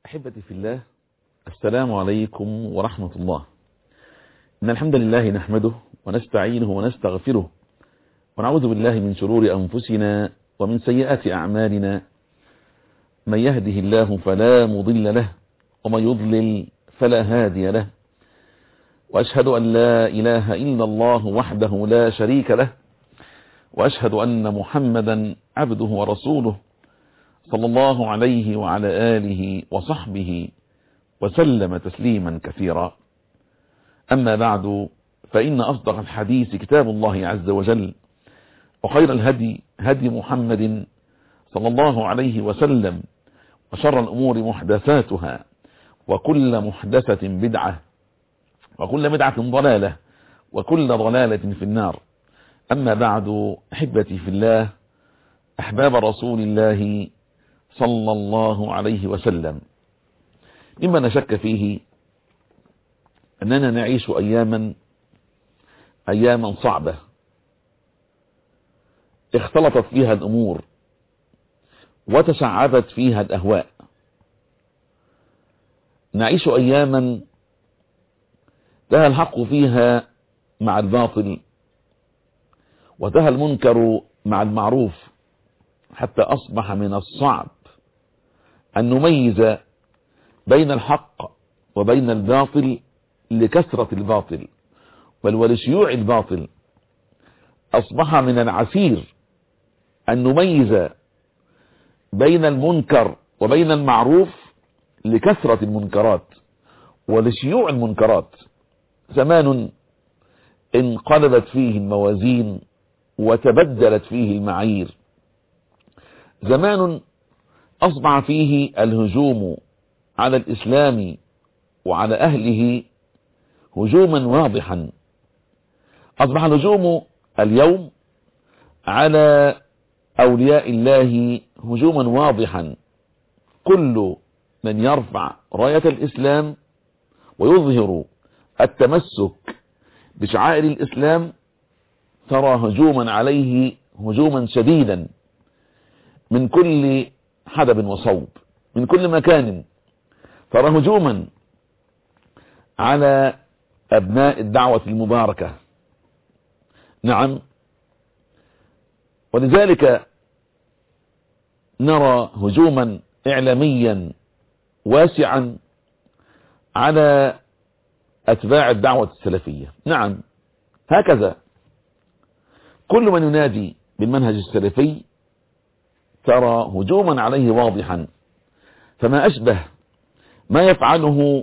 أحبتي في الله السلام عليكم ورحمة الله إن الحمد لله نحمده ونستعينه ونستغفره ونعوذ بالله من شرور أنفسنا ومن سيئات أعمالنا من يهده الله فلا مضل له ومن يضلل فلا هادي له وأشهد أن لا إله إلا الله وحده لا شريك له وأشهد أن محمدا عبده ورسوله صلى الله عليه وعلى آله وصحبه وسلم تسليما كثيرا أما بعد فإن أصدق الحديث كتاب الله عز وجل وخير الهدي هدي محمد صلى الله عليه وسلم وشر الأمور محدثاتها وكل محدثة بدعة وكل بدعة ضلالة وكل ضلالة في النار أما بعد أحبتي في الله أحباب رسول الله صلى الله عليه وسلم مما نشك فيه أننا نعيش أياما أياما صعبة اختلطت فيها الأمور وتشعبت فيها الأهواء نعيش أياما تهى الحق فيها مع الباطل وتهى المنكر مع المعروف حتى أصبح من الصعب أن نميز بين الحق وبين الباطل لكثرة الباطل بل ولشيوع الباطل أصبح من العسير أن نميز بين المنكر وبين المعروف لكثرة المنكرات ولشيوع المنكرات زمان انقلبت فيه الموازين وتبدلت فيه المعايير زمان أصبح فيه الهجوم على الإسلام وعلى أهله هجوما واضحا أصبح الهجوم اليوم على أولياء الله هجوما واضحا كل من يرفع راية الإسلام ويظهر التمسك بشعائر الإسلام ترى هجوما عليه هجوما شديدا من كل حدب وصوب من كل مكان ترى هجوما على أبناء الدعوة المباركة نعم ولذلك نرى هجوما إعلاميا واسعا على أتباع الدعوة السلفية نعم هكذا كل من ينادي بالمنهج السلفي ترى هجوما عليه واضحا فما أشبه ما يفعله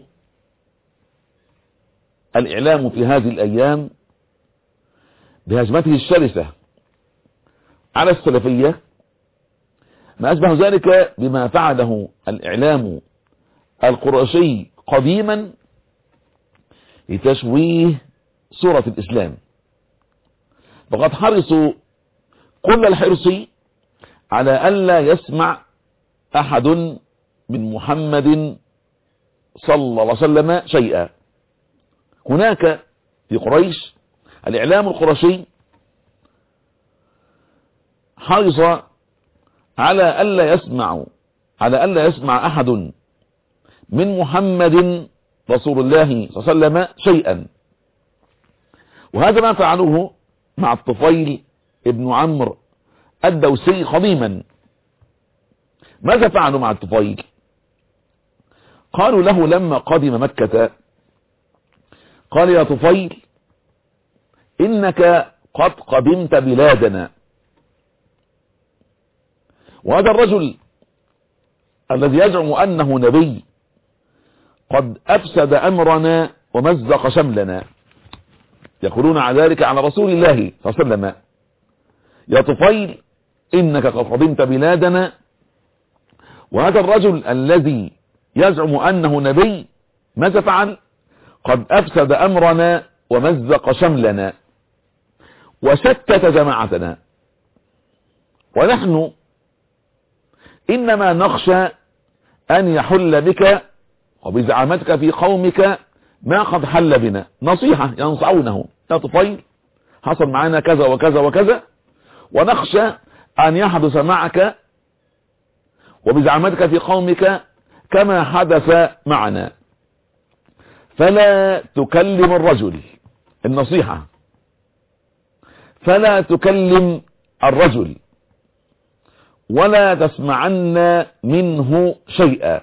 الإعلام في هذه الأيام بهجمته الشرسة على السلفية ما أشبه ذلك بما فعله الإعلام القرشي قديما لتشويه صورة الإسلام فقد حرصوا كل الحرص على ألا يسمع أحد من محمد صلى الله عليه وسلم شيئا هناك في قريش الإعلام القرشي حرص على ألا يسمع على ألا يسمع أحد من محمد رسول الله صلى الله عليه وسلم شيئا وهذا ما فعلوه مع الطفيل ابن عمرو الدوسي قديما ماذا فعلوا مع الطفيل قالوا له لما قدم مكة قال يا طفيل إنك قد قدمت بلادنا وهذا الرجل الذي يزعم أنه نبي قد أفسد أمرنا ومزق شملنا يقولون على ذلك على رسول الله صلى الله عليه وسلم يا طفيل إنك قد قدمت بلادنا وهذا الرجل الذي يزعم أنه نبي ماذا فعل قد أفسد أمرنا ومزق شملنا وشتت جماعتنا ونحن إنما نخشى أن يحل بك وبزعامتك في قومك ما قد حل بنا نصيحة ينصعونه يا طفيل حصل معنا كذا وكذا وكذا ونخشى أن يحدث معك وبزعامتك في قومك كما حدث معنا فلا تكلم الرجل النصيحة فلا تكلم الرجل ولا تسمعن منه شيئا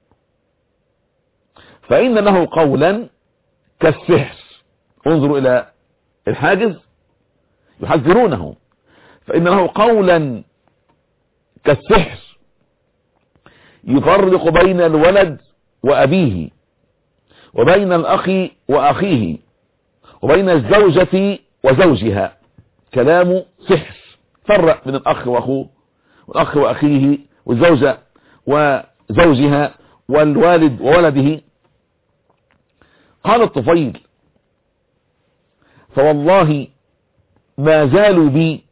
فإن له قولا كالسحر انظروا إلى الحاجز يحذرونه فإن له قولا كالسحر يفرق بين الولد وأبيه وبين الأخ وأخيه وبين الزوجة وزوجها كلام سحر فرق بين الأخ وأخوه والأخ وأخيه والزوجة وزوجها والوالد وولده قال الطفيل فوالله ما زالوا بي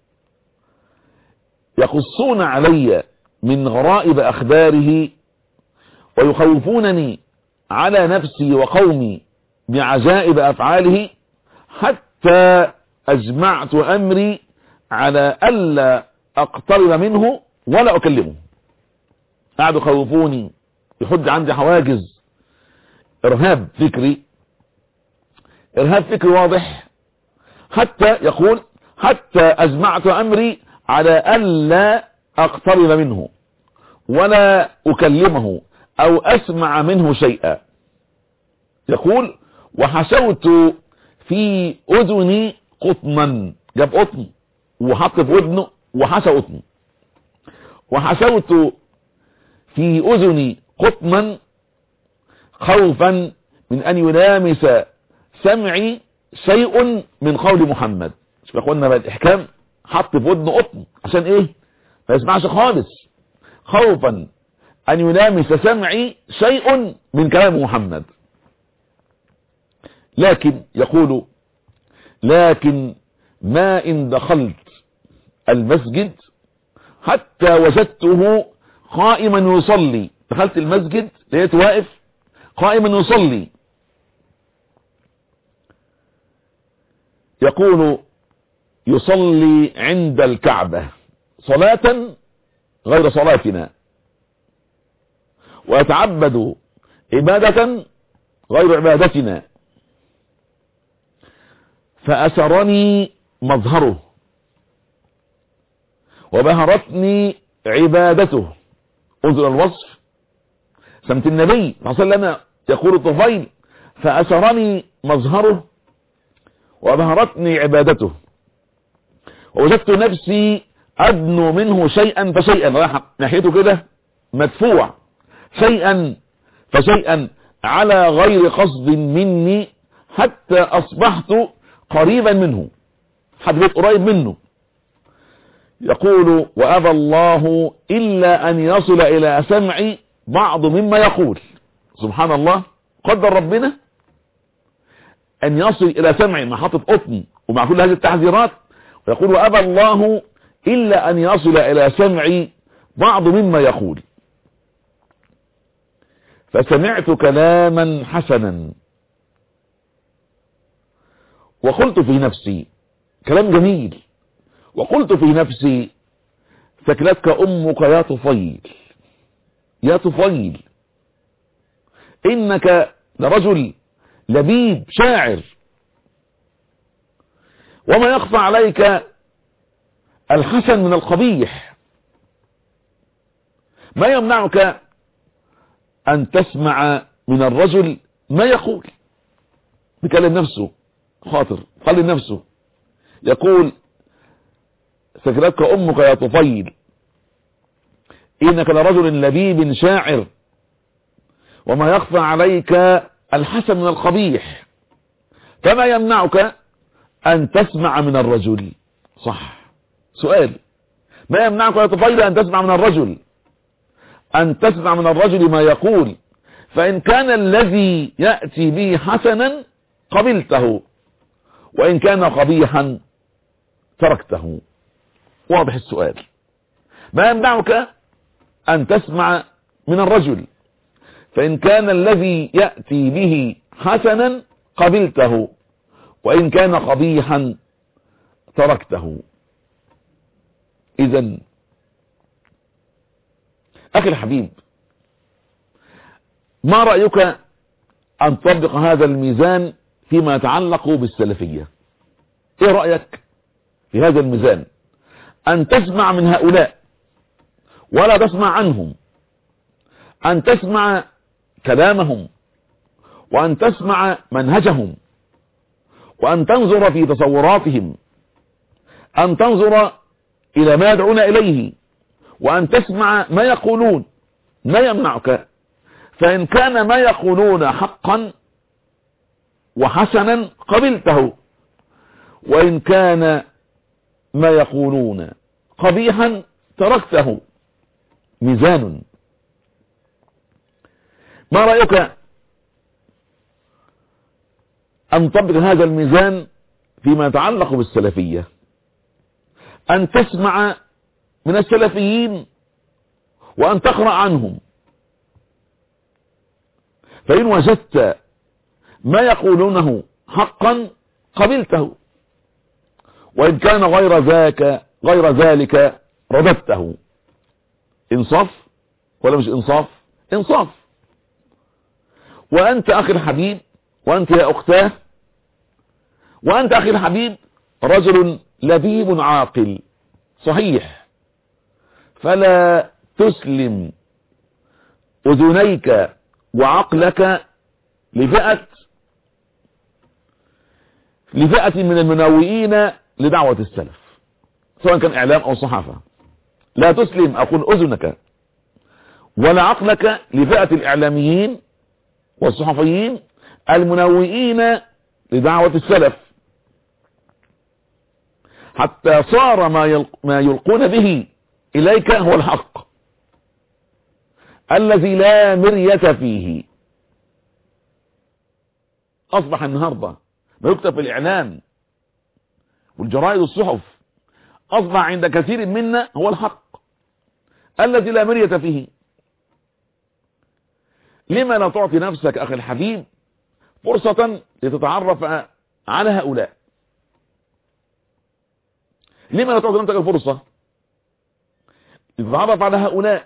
يقصون علي من غرائب أخباره ويخوفونني على نفسي وقومي بعجائب أفعاله حتى أجمعت أمري على ألا أقترب منه ولا أكلمه قعدوا يخوفوني يحد عندي حواجز إرهاب فكري إرهاب فكري واضح حتى يقول حتى أجمعت أمري على ألا أقترب منه ولا أكلمه أو أسمع منه شيئا يقول وحشوت في أذني قطنا جاب قطن وحط في ودنه وحشى قطن وحشوت في أذني قطنا خوفا من أن يلامس سمعي شيء من قول محمد شوف يا اخوانا بقى الاحكام حط في ودنه قطن عشان ايه ما يسمعش خالص خوفا ان يلامس سمعي شيء من كلام محمد لكن يقول لكن ما ان دخلت المسجد حتى وجدته قائما يصلي دخلت المسجد لقيت واقف قائما يصلي يقول يصلي عند الكعبة صلاة غير صلاتنا ويتعبد عبادة غير عبادتنا فأسرني مظهره وبهرتني عبادته انظر الوصف سمت النبي صلى الله عليه وسلم يقول الطفيل فأسرني مظهره وبهرتني عبادته ووجدت نفسي أدنو منه شيئا فشيئا راح ناحيته كده مدفوع شيئا فشيئا على غير قصد مني حتى أصبحت قريبا منه حد بيت قريب منه يقول وأبى الله إلا أن يصل إلى سمعي بعض مما يقول سبحان الله قدر ربنا أن يصل إلى سمعي مع حاطط قطن ومع كل هذه التحذيرات ويقول وأبى الله إلا أن يصل إلى سمعي بعض مما يقول فسمعت كلاما حسنا وقلت في نفسي كلام جميل وقلت في نفسي ثكلتك أمك يا طفيل يا طفيل إنك لرجل لبيب شاعر وما يخفى عليك الحسن من القبيح ما يمنعك أن تسمع من الرجل ما يقول بكلم نفسه خاطر قال نفسه يقول سكرتك أمك يا طفيل إنك لرجل لبيب شاعر وما يخفى عليك الحسن من القبيح فما يمنعك أن تسمع من الرجل صح سؤال ما يمنعك يا طفيل أن تسمع من الرجل أن تسمع من الرجل ما يقول فإن كان الذي يأتي به حسنا قبلته وإن كان قبيحا تركته واضح السؤال ما يمنعك أن تسمع من الرجل فإن كان الذي يأتي به حسنا قبلته وإن كان قبيحا تركته إذا أخي الحبيب ما رأيك أن تطبق هذا الميزان فيما يتعلق بالسلفية ايه رأيك في هذا الميزان أن تسمع من هؤلاء ولا تسمع عنهم أن تسمع كلامهم وأن تسمع منهجهم وأن تنظر في تصوراتهم أن تنظر إلى ما يدعون إليه وأن تسمع ما يقولون ما يمنعك فإن كان ما يقولون حقا وحسنا قبلته وإن كان ما يقولون قبيحا تركته ميزان ما رأيك أن تطبق هذا الميزان فيما يتعلق بالسلفية أن تسمع من السلفيين وأن تقرأ عنهم فإن وجدت ما يقولونه حقا قبلته وإن كان غير ذاك غير ذلك رددته انصاف ولا مش انصاف انصاف وأنت أخي الحبيب وأنت يا أختاه وأنت أخي الحبيب رجل لبيب عاقل صحيح فلا تسلم أذنيك وعقلك لفئة لفئة من المناوئين لدعوة السلف سواء كان إعلام أو صحافة لا تسلم أقول أذنك ولا عقلك لفئة الإعلاميين والصحفيين المنوئين لدعوة السلف حتى صار ما ما يلقون به إليك هو الحق الذي لا مرية فيه أصبح النهاردة ما يكتب في الإعلام والجرائد والصحف أصبح عند كثير منا هو الحق الذي لا مرية فيه لما لا تعطي نفسك أخي الحبيب فرصة لتتعرف على هؤلاء لما لا تعطي نفسك الفرصة لتتعرف على هؤلاء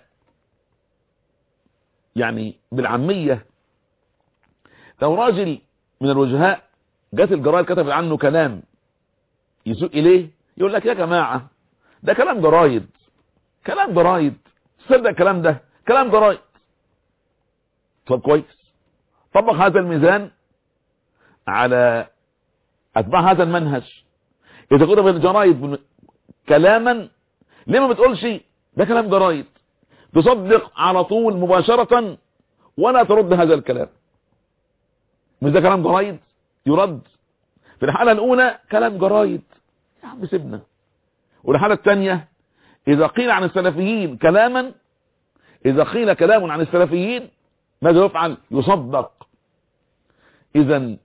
يعني بالعامية لو راجل من الوجهاء جات الجرايد كتبت عنه كلام يسوء إليه يقول لك يا جماعة ده كلام جرايد كلام جرايد صدق الكلام ده كلام جرايد طب كويس طبق هذا الميزان على اتباع هذا المنهج اذا كنت في الجرايد كلاما ليه ما بتقولش ده كلام جرايد تصدق على طول مباشرة ولا ترد هذا الكلام مش ده كلام جرايد يرد في الحالة الاولى كلام جرايد يا عم سيبنا والحالة الثانية اذا قيل عن السلفيين كلاما اذا قيل كلام عن السلفيين ماذا يفعل يصدق اذا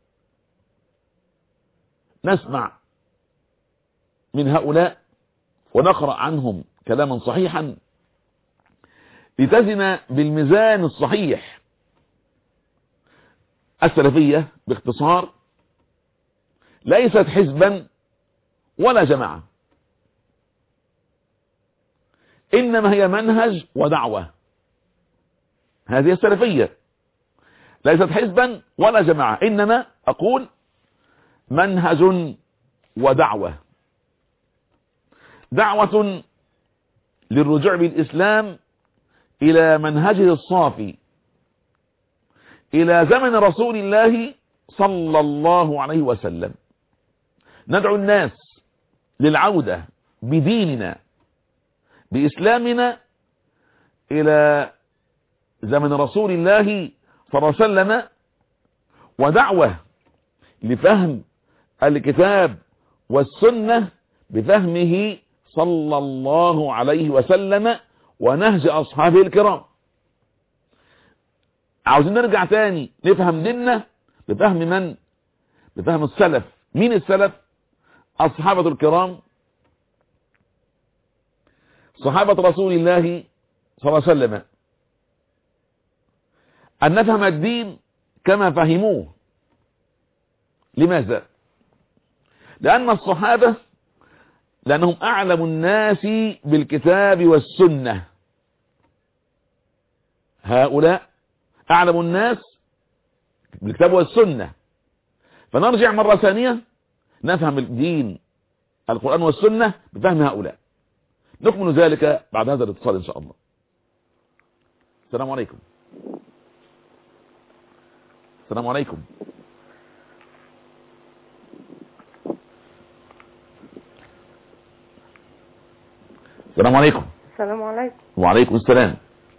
نسمع من هؤلاء ونقرأ عنهم كلاما صحيحا لتزن بالميزان الصحيح السلفية باختصار ليست حزبا ولا جماعة إنما هي منهج ودعوة هذه السلفية ليست حزبا ولا جماعة إنما أقول منهج ودعوة دعوة للرجوع بالإسلام إلى منهجه الصافي إلى زمن رسول الله صلى الله عليه وسلم ندعو الناس للعودة بديننا بإسلامنا إلى زمن رسول الله صلى الله عليه وسلم ودعوة لفهم الكتاب والسنة بفهمه صلى الله عليه وسلم ونهج أصحابه الكرام عاوزين نرجع تاني نفهم ديننا بفهم من بفهم السلف مين السلف الصحابة الكرام صحابة رسول الله صلى الله عليه وسلم أن نفهم الدين كما فهموه لماذا لأن الصحابة لأنهم أعلم الناس بالكتاب والسنة هؤلاء أعلم الناس بالكتاب والسنة فنرجع مرة ثانية نفهم الدين القرآن والسنة بفهم هؤلاء نكمل ذلك بعد هذا الاتصال إن شاء الله السلام عليكم السلام عليكم السلام عليكم السلام عليكم وعليكم السلام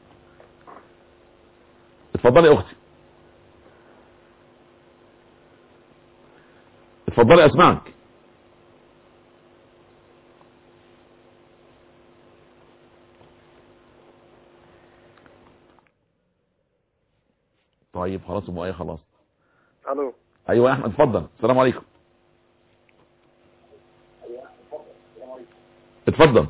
اتفضلي يا اختي اتفضلي اسمعك طيب خلاص ام ايه خلاص الو ايوه يا احمد اتفضل السلام عليكم اتفضل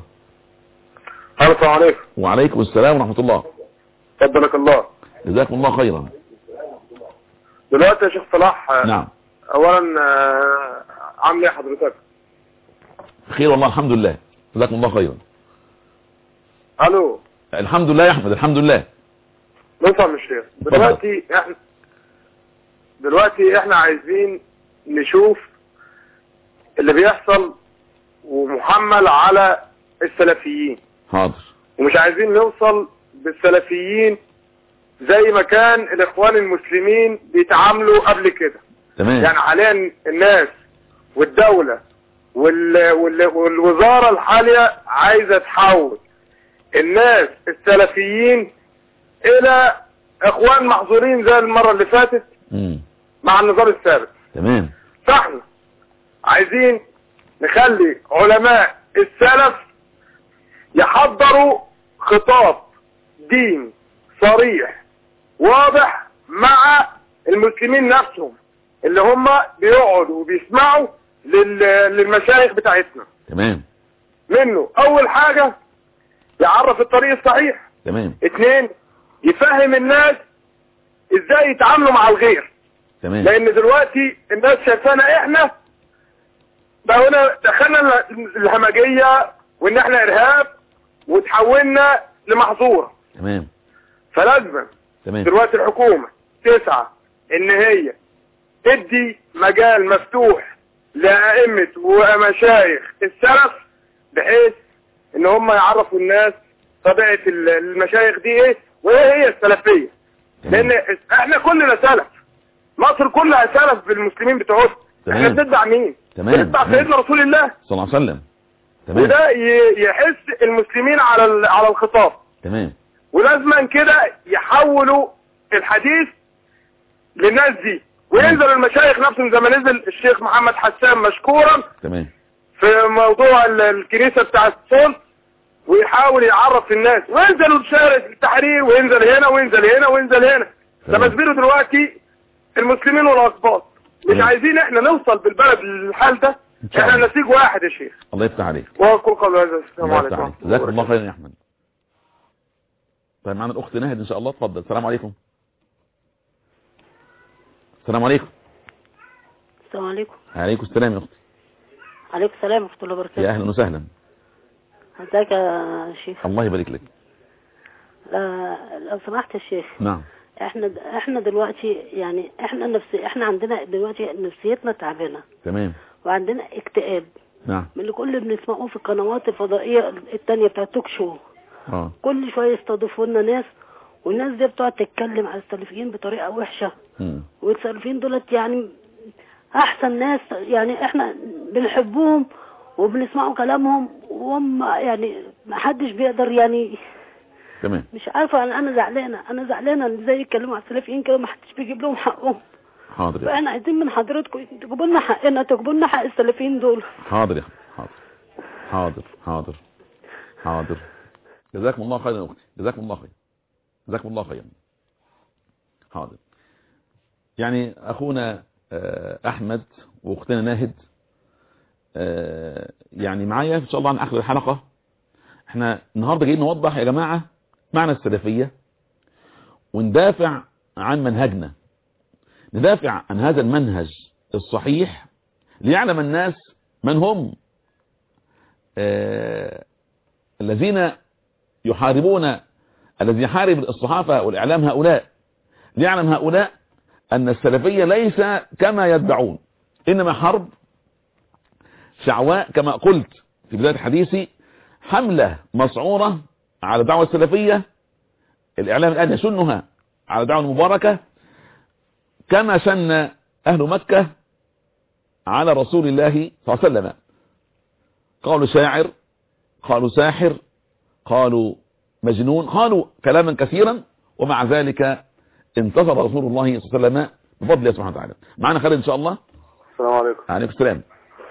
الو السلام عليكم وعليكم السلام ورحمة الله فضلك الله جزاكم الله خيرا دلوقتي يا شيخ صلاح آه، نعم اولا آه، عامل ايه حضرتك خير والله الحمد لله جزاكم الله خيرا الو الحمد لله يا احمد الحمد لله نفهم الشيخ دلوقتي احنا دلوقتي احنا عايزين نشوف اللي بيحصل ومحمل على السلفيين حاضر ومش عايزين نوصل بالسلفيين زي ما كان الاخوان المسلمين بيتعاملوا قبل كده تمام يعني حاليا الناس والدولة وال... وال... والوزارة الحالية عايزة تحول الناس السلفيين الى اخوان محظورين زي المرة اللي فاتت مم. مع النظام السابق تمام فاحنا عايزين نخلي علماء السلف يحضروا خطاب دين صريح واضح مع المسلمين نفسهم اللي هم بيقعدوا وبيسمعوا لل- للمشايخ بتاعتنا تمام منه اول حاجة يعرف الطريق الصحيح تمام اتنين يفهم الناس ازاي يتعاملوا مع الغير تمام لان دلوقتي الناس شايفانا احنا بقى هنا دخلنا الهمجية وان احنا ارهاب وتحولنا لمحظورة تمام فلازم تمام دلوقتي الحكومة تسعى ان هي تدي مجال مفتوح لأئمة ومشايخ السلف بحيث ان هم يعرفوا الناس طبيعة ال- المشايخ دي ايه وايه هي السلفية لان تمام احنا كلنا سلف مصر كلها سلف بالمسلمين بتوعها احنا تمام. بنتبع مين تمام. بنتبع تمام. سيدنا رسول الله صلى الله عليه وسلم تمام وده ي- يحس المسلمين على ال- على الخطاب تمام ولازما كده يحولوا الحديث للناس دي وينزل المشايخ نفسهم زي ما نزل الشيخ محمد حسان مشكورا تمام في موضوع ال- الكنيسة بتاع الصلح ويحاول يعرف الناس وينزلوا شارع التحرير وينزل هنا وينزل هنا وينزل هنا ده تمام. مسبيره دلوقتي المسلمين والاقباط مش تمام. عايزين احنا نوصل بالبلد للحال ده إن شاء احنا الله. نسيج واحد يا شيخ الله يفتح عليك واقول قول هذا السلام الله يفتح عليكم عليك جزاكم الله خيرا يا احمد طيب معنا الاخت ناهد ان شاء الله اتفضل السلام عليكم السلام عليكم السلام عليكم عليكم السلام يا اختي عليكم السلام ورحمة الله يا وبركاته اهلا وسهلا ازيك يا شيخ الله يبارك لك لا- لو سمحت يا شيخ نعم احنا احنا دلوقتي يعني احنا نفسي احنا عندنا دلوقتي نفسيتنا تعبانه تمام وعندنا اكتئاب نعم من اللي كل اللي بنسمعوه في القنوات الفضائيه التانية بتاع التوك شو اه كل شويه يستضيفوا لنا ناس والناس دي بتقعد تتكلم على السلفيين بطريقه وحشه مم. والسلفيين دولت يعني احسن ناس يعني احنا بنحبهم وبنسمعوا كلامهم وهم يعني ما حدش بيقدر يعني تمام مش عارفه انا انا زعلانه انا زعلانه ان ازاي يتكلموا على السلفيين كده ما حدش بيجيب لهم حقهم حاضر يا فاحنا عايزين من حضراتكم تجيبوا لنا حقنا تجيبوا لنا حق السلفيين دول حاضر يا أخي. حاضر حاضر حاضر حاضر جزاكم الله خيرا يا اختي جزاكم الله خير جزاكم الله خيرا حاضر يعني اخونا آه، احمد واختنا ناهد آه، يعني معايا ان شاء الله عن اخر الحلقة احنا النهاردة جايين نوضح يا جماعة معنى السلفية وندافع عن منهجنا ندافع عن هذا المنهج الصحيح ليعلم الناس من هم آه الذين يحاربون الذي يحارب الصحافة والإعلام هؤلاء ليعلم هؤلاء أن السلفية ليس كما يدعون إنما حرب شعواء كما قلت في بداية حديثي حملة مسعورة على دعوة السلفية الإعلام الآن يسنها على دعوة المباركة كما سن أهل مكة على رسول الله صلى الله عليه وسلم قالوا شاعر قالوا ساحر قالوا مجنون قالوا كلاما كثيرا ومع ذلك انتصر رسول الله صلى الله عليه وسلم بفضل الله سبحانه وتعالى معنا خالد ان شاء الله السلام عليكم عليكم السلام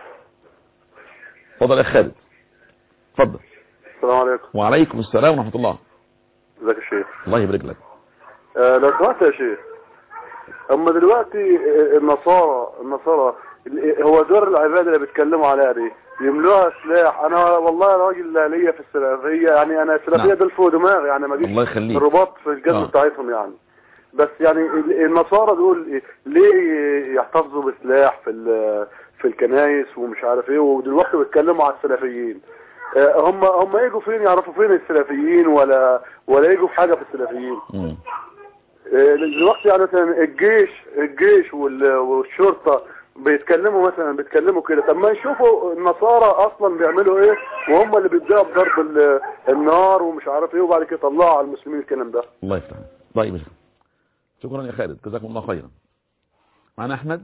اتفضل يا خالد اتفضل السلام عليكم وعليكم السلام ورحمة الله ازيك يا شيخ الله يبارك لك آه لو سمحت يا شيخ اما دلوقتي آه، النصارى النصارى ال- هو دور العباده اللي بيتكلموا عليها دي يملوها سلاح انا والله راجل لا ليا في السلفيه يعني انا السلفيه نعم. دول فوق دماغي يعني ما الله جيش يخليك رباط في الجزم آه. بتاعتهم يعني بس يعني ال- النصارى دول ليه يحتفظوا بسلاح في ال- في الكنايس ومش عارف ايه ودلوقتي بيتكلموا على السلفيين آه، هم هم يجوا فين يعرفوا فين السلفيين ولا ولا يجوا في حاجه في السلفيين مم. آه، دلوقتي يعني مثلا الجيش الجيش وال- والشرطة بيتكلموا مثلا بيتكلموا كده طب ما يشوفوا النصارى اصلا بيعملوا ايه وهم اللي بيبدأوا بضرب ال- النار ومش عارف ايه وبعد كده يطلعوا على المسلمين الكلام ده الله يفتح عليك. طيب يا شيخ. شكرا يا خالد جزاكم الله خيرا معنا احمد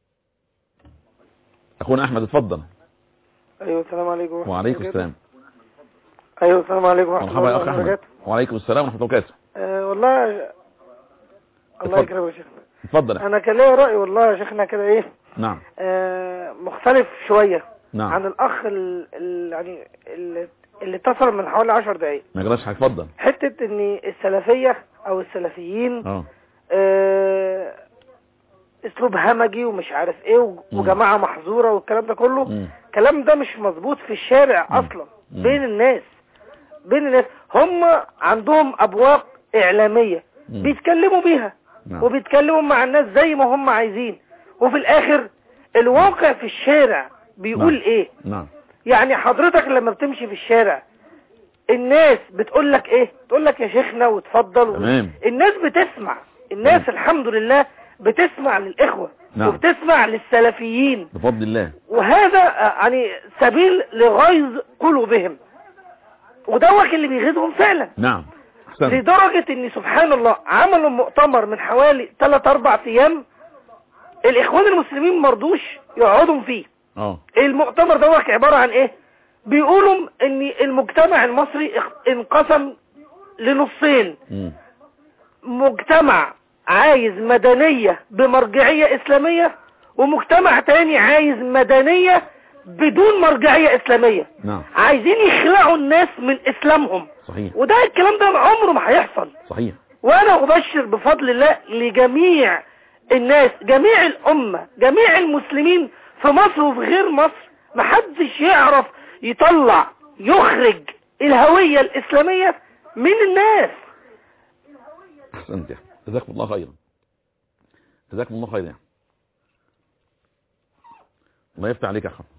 اخونا احمد اتفضل ايوه السلام عليكم ورحمة وعليكم الله السلام وبركاته. ايوه السلام عليكم ورحمه مرحبا يا الله اخ احمد وبركاته وعليكم السلام ورحمه الله وبركاته أه والله الله اتفضل. يكرمك يا شيخنا اتفضل يا أحمد. انا كان ليا راي والله يا شيخنا كده ايه نعم أه مختلف شويه نعم عن الاخ ال- ال- يعني اللي اللي اتصل من حوالي 10 دقايق ما يجراش حاجه اتفضل حته ان السلفيه او السلفيين اه أه اسلوب همجي ومش عارف ايه و- مم. وجماعه محظوره والكلام ده كله مم. الكلام ده مش مظبوط في الشارع مم. اصلا مم. بين الناس بين الناس هم عندهم ابواق اعلاميه مم. بيتكلموا بيها نعم وبيتكلموا مع الناس زي ما هم عايزين وفي الاخر الواقع في الشارع بيقول نعم. ايه نعم يعني حضرتك لما بتمشي في الشارع الناس بتقول لك ايه تقول لك يا شيخنا وتفضل تمام الناس بتسمع الناس تمام. الحمد لله بتسمع للاخوه نعم. وبتسمع للسلفيين بفضل الله وهذا آه، يعني سبيل لغيظ قلوبهم ودوك اللي بيغيظهم فعلا نعم احسنت لدرجة ان سبحان الله عملوا مؤتمر من حوالي 3 4 ايام الاخوان المسلمين مرضوش يقعدوا فيه اه المؤتمر دوت عبارة عن ايه بيقولوا ان المجتمع المصري اخ- انقسم لنصين مم. مجتمع عايز مدنية بمرجعية اسلامية ومجتمع تاني عايز مدنية بدون مرجعية اسلامية نعم عايزين يخلعوا الناس من اسلامهم صحيح وده الكلام ده عمره ما هيحصل صحيح وانا ابشر بفضل الله لجميع الناس جميع الامة جميع المسلمين في مصر وفي غير مصر محدش يعرف يطلع يخرج الهوية الاسلامية من الناس احسنت يا أحمد. جزاكم الله خيرا جزاكم الله خيرا يا أحمد. الله يفتح عليك يا اخوان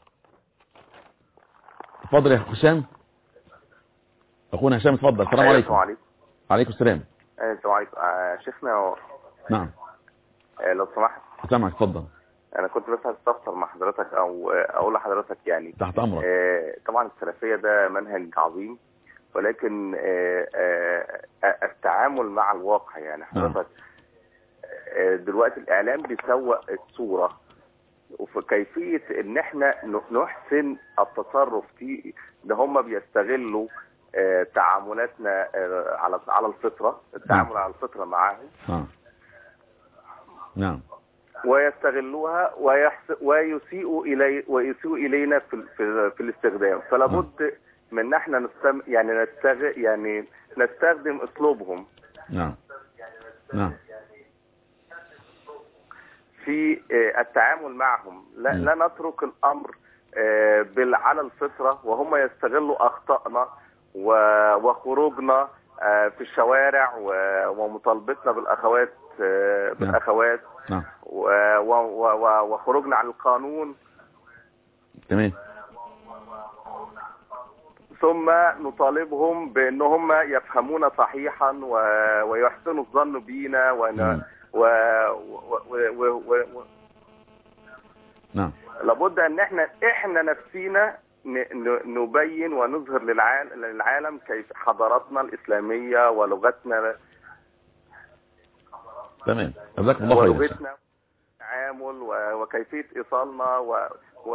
اتفضل يا هشام اخونا هشام اتفضل السلام السلام عليكم عليكم عليكم السلام آه، السلام عليكم آه، شيخنا نعم آه، لو سمحت سامعك اتفضل انا كنت بس هستفسر مع حضرتك او آه، اقول لحضرتك يعني تحت امرك آه، طبعا السلفيه ده منهج عظيم ولكن آه، آه، آه، التعامل مع الواقع يعني حضرتك آه، دلوقتي الاعلام بيسوق الصوره وفي كيفيه ان احنا ن- نحسن التصرف في ده هم بيستغلوا آه، تعاملاتنا آه، على على الفطره التعامل على الفطره معاهم نعم نعم ويستغلوها ويحس ويسيئوا الي ويسيئوا الينا في في, في الاستخدام فلا بد من ان احنا نستم يعني نستغ يعني نستخدم اسلوبهم نعم نعم في آه، التعامل معهم لا, م. لا نترك الامر آه، بال على الفطره وهم يستغلوا اخطائنا و- وخروجنا آه، في الشوارع و- ومطالبتنا بالاخوات آه، بالاخوات نعم و- و- و- وخروجنا عن القانون تمام ثم نطالبهم بان هم يفهمون صحيحا و... ويحسنوا الظن بينا ون... مم. و... و... و... و... و... و... نعم لابد ان احنا احنا نفسينا ن... ن... نبين ونظهر للعالم للعالم كيف حضارتنا الاسلاميه ولغتنا تمام جزاكم الله خيرا ولغتنا التعامل و... وكيفيه ايصالنا و... و...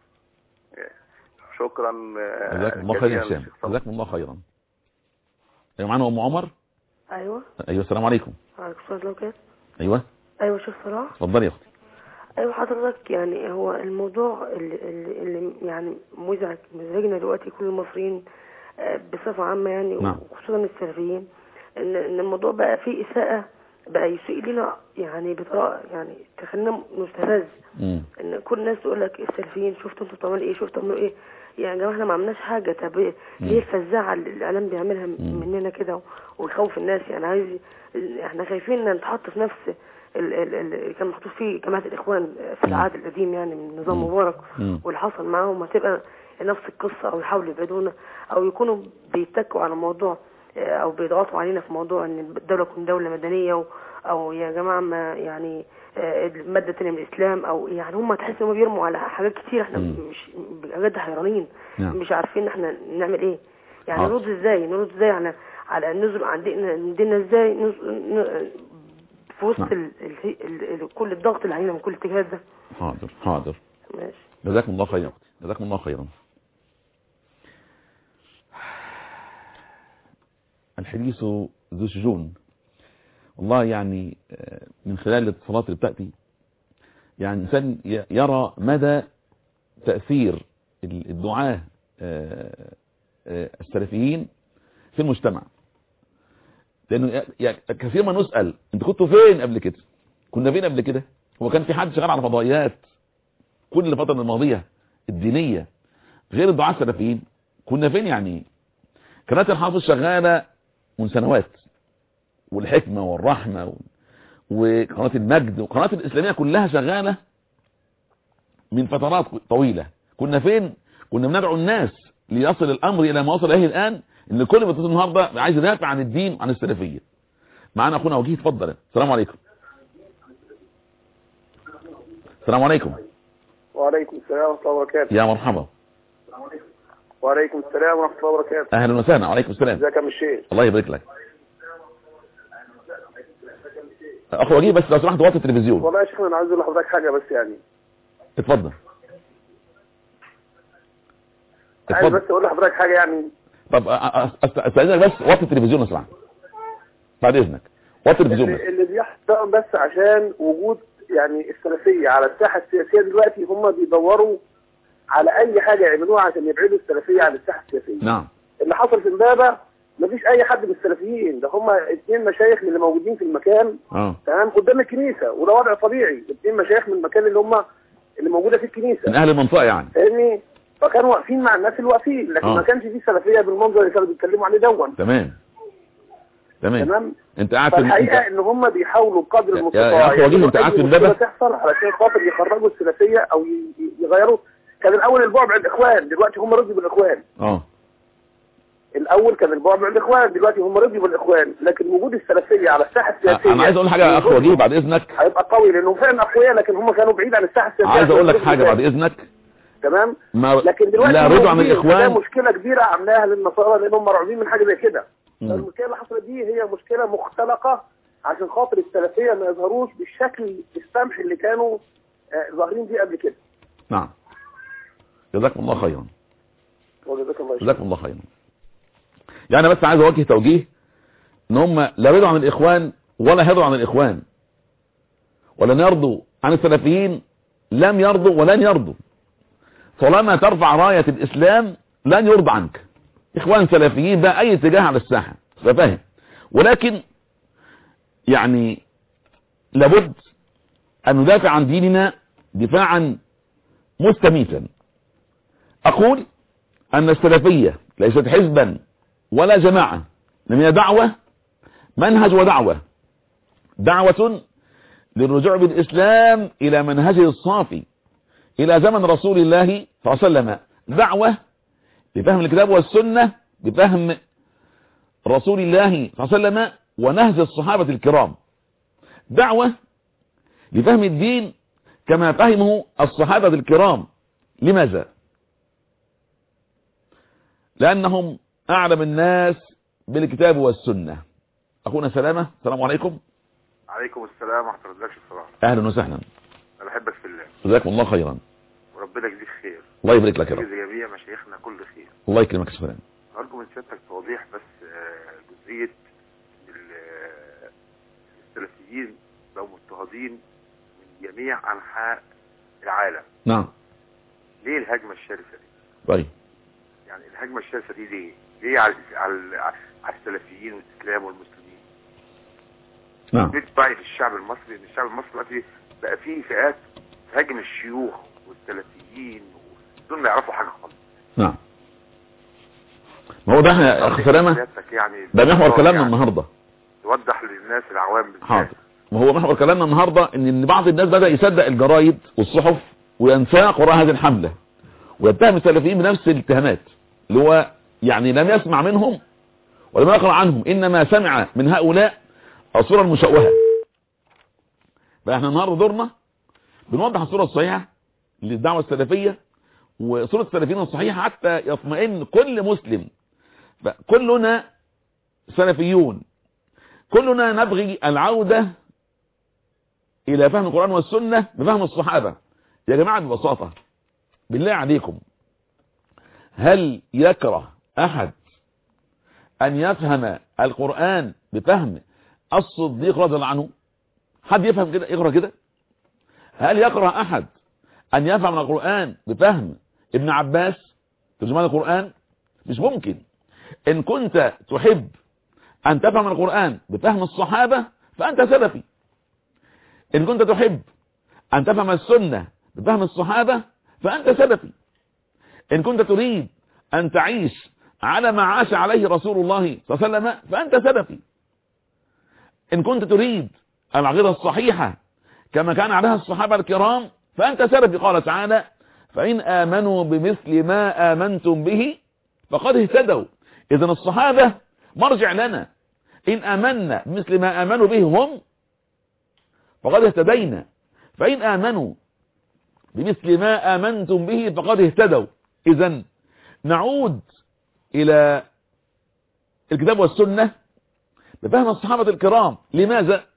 شكرا آه، جزاكم الله خيرا يا جزيلا هشام شيخ صبري. جزاكم الله خيرا ايوه معانا ام عمر ايوه ايوه السلام عليكم عليكم السلام كده ايوه ايوه شيخ صلاح اتفضلي يا اختي ايوه حضرتك يعني هو الموضوع اللي, اللي, اللي يعني مزعج مزعجنا دلوقتي كل المصريين آه، بصفه عامه يعني نعم. وخصوصا السلفيين ان ان الموضوع بقى فيه اساءه بقى يسيء لنا يعني بطريقه يعني تخلينا نستفز مم. ان كل الناس تقول لك السلفيين شفتوا انتوا بتعملوا ايه شفتوا بتعملوا ايه يعني يا جماعه احنا ما عملناش حاجه طب إيه؟ ليه الفزاعه اللي الاعلام بيعملها مننا كده ويخوف الناس يعني عايز احنا خايفين ان نتحط في نفس ال- ال- ال- اللي كان محطوط فيه جماعه الاخوان في العهد القديم يعني من نظام مبارك مم. واللي حصل معاهم هتبقى نفس القصه او يحاولوا يبعدونا او يكونوا بيتكوا على موضوع آه، او بيضغطوا علينا في موضوع ان الدوله تكون دوله مدنيه و- او يا جماعه ما يعني آه، الماده الثانيه من الاسلام او يعني هم تحس ان هم بيرموا على حاجات كتير احنا مم. مش بجد حيرانين نعم. مش عارفين احنا نعمل ايه يعني حاضر. نرد ازاي نرد ازاي على على النزل عندنا عندنا ازاي نز- ن- في وسط نعم. ال... ال... ال... ال... كل الضغط اللي علينا من كل اتجاه ده حاضر حاضر ماشي جزاكم الله خيرا جزاكم الله خيرا الحديث ذو شجون والله يعني آه، من خلال الاتصالات اللي بتأتي يعني الإنسان ي- يرى مدى تأثير ال- الدعاة آه، آه، السلفيين في المجتمع لأنه ي- ي- كثير ما نسأل أنت كنتوا فين قبل كده كنا فين قبل كده هو كان في حد شغال على فضائيات كل الفترة الماضية الدينية غير الدعاة السلفيين كنا فين يعني قناة الحافظ شغالة من سنوات والحكمة والرحمة و- وقناة المجد وقناة الإسلامية كلها شغالة من فترات طويلة كنا فين كنا بندعو الناس ليصل الأمر إلى ما وصل إليه الآن إن كل بتصل النهاردة عايز يدافع عن الدين وعن السلفية معنا أخونا وجيه اتفضل السلام عليكم السلام عليكم وعليكم السلام ورحمة الله وبركاته يا مرحبا وعليكم السلام ورحمة الله وبركاته اهلا وسهلا وعليكم السلام ازيك يا عم الشيخ الله يبارك لك اخو وجيه بس لو سمحت وطي التلفزيون والله يا شيخ انا عايز اقول لحضرتك حاجة بس يعني اتفضل عايز اتفضل بس اقول لحضرتك حاجة يعني طب أ- أ- أست- استاذنك بس وطي التلفزيون لو سمحت بعد اذنك وطي التلفزيون بس اللي, اللي بيحصل بس عشان وجود يعني السلفية على الساحة السياسية دلوقتي هم بيدوروا على اي حاجة يعملوها عشان يبعدوا السلفية عن الساحة السياسية نعم اللي حصل في امبابة مفيش اي حد من السلفيين ده هم اتنين مشايخ من اللي موجودين في المكان اه تمام قدام الكنيسة وده وضع طبيعي اتنين مشايخ من المكان اللي هم اللي موجودة في الكنيسة من اهل المنطقه يعني فاهمني فكانوا واقفين مع الناس اللي واقفين لكن آه. ما كانش في سلفيه بالمنظر اللي كانوا بيتكلموا عليه دون تمام تمام تمام انت قاعد في فالحقيقه انت ان هم بيحاولوا بقدر يا- المستطاع يا أخي وجيه، يعملوا أنت أي قاعد في مشكلة امبابة؟ تحصل علشان خاطر يخرجوا السلفيه او ي- ي- يغيروا كان الاول البعد عن الاخوان دلوقتي هم رضيوا بالاخوان اه الاول كان البعد عن الاخوان دلوقتي هم رضيوا بالاخوان لكن وجود السلفيه على الساحه السياسيه انا عايز اقول حاجه يا اخ وجيه بعد اذنك هيبقى قوي لانهم فعلا اقوياء لكن هم كانوا بعيد عن الساحه السياسيه عايز اقول لك عشان حاجه بعد يخرجوا اذنك تمام ما لكن دلوقتي لا هم رضوا عن موجودين، فده الاخوان مشكله كبيره عاملاها للنصارى لانهم مرعوبين من حاجه زي كده مم. المشكله اللي حصلت دي هي مشكله مختلقه عشان خاطر السلفيه ما يظهروش بالشكل السمح اللي كانوا آه، ظاهرين بيه قبل كده نعم جزاكم الله خيرا وجزاك الله خير جزاكم الله خيرا يعني بس عايز اوجه توجيه ان هم لا رضوا عن الاخوان ولا هدوا عن الاخوان ولن يرضوا عن السلفيين لم يرضوا ولن يرضوا طالما ترفع راية الاسلام لن يرضى عنك اخوان سلفيين بقى اي اتجاه على الساحة تبقى فاهم ولكن يعني لابد ان ندافع عن ديننا دفاعا مستميتا اقول ان السلفية ليست حزبا ولا جماعة انما هي دعوة منهج ودعوة دعوة للرجوع بالاسلام الى منهجه الصافي الى زمن رسول الله صلى الله عليه وسلم دعوة بفهم الكتاب والسنة بفهم رسول الله صلى الله عليه وسلم ونهج الصحابة الكرام دعوة لفهم الدين كما فهمه الصحابة الكرام لماذا لأنهم أعلم الناس بالكتاب والسنة أخونا سلامة السلام عليكم عليكم السلام ورحمة الله وبركاته أهلا وسهلا أنا بحبك في الله جزاكم الله خيرا وربنا يجزيك خير الله يبارك لك يا رب يجزي جميع مشايخنا كل خير الله يكرمك يا سلام أرجو من سيادتك توضيح بس آه، جزئية ال- آه، السلفيين بقوا مضطهدين من جميع أنحاء العالم نعم ليه الهجمة الشرسة دي؟ طيب يعني الهجمة الشرسة دي ليه؟ ليه على على على السلفيين والإسلام والمسلمين؟ نعم بتبعي في الشعب المصري ان الشعب المصري دلوقتي بقى فيه فئات تهاجم الشيوخ والسلفيين دول ما يعرفوا حاجه خالص نعم ما هو ده يا أخي سلامة سيادتك يعني ده محور كلامنا يعني النهاردة توضح للناس العوام بالذات حاضر ما هو محور كلامنا النهاردة ان إن بعض الناس بدأ يصدق الجرايد والصحف وينساق وراء هذه الحملة ويتهم السلفيين بنفس الاتهامات اللي هو يعني لم يسمع منهم ولم يقرأ عنهم إنما سمع من هؤلاء الصورة المشوهة فاحنا النهاردة دورنا بنوضح الصورة الصحيحة للدعوة السلفية وصورة السلفيين الصحيحة حتى يطمئن كل مسلم كلنا سلفيون كلنا نبغي العودة الى فهم القرآن والسنة بفهم الصحابة يا جماعة ببساطة بالله عليكم هل يكره احد ان يفهم القرآن بفهم الصديق رضي الله عنه حد يفهم كده يقرأ كده هل يكره احد ان يفهم القرآن بفهم ابن عباس ترجمان القرآن مش ممكن ان كنت تحب ان تفهم القرآن بفهم الصحابة فانت سلفي ان كنت تحب ان تفهم السنة بفهم الصحابة فانت سلفي ان كنت تريد ان تعيش على ما عاش عليه رسول الله صلى الله عليه وسلم فانت سلفي ان كنت تريد العقيدة الصحيحة كما كان عليها الصحابة الكرام فانت سلفي قال تعالى فإن آمنوا بمثل ما آمنتم به فقد اهتدوا إذن الصحابة مرجع لنا إن آمنا بمثل ما آمنوا به هم فقد اهتدينا فإن آمنوا بمثل ما آمنتم به فقد اهتدوا إذن نعود إلى الكتاب والسنة بفهم الصحابة الكرام لماذا؟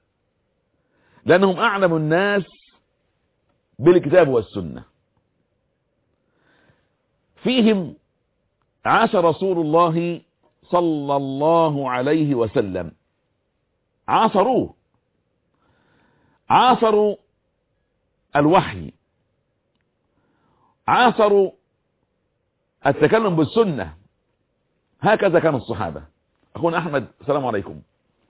لأنهم أعلم الناس بالكتاب والسنة فيهم عاش رسول الله صلى الله عليه وسلم عاصروه عاصروا الوحي عاصروا التكلم بالسنة هكذا كان الصحابة أخونا أحمد السلام عليكم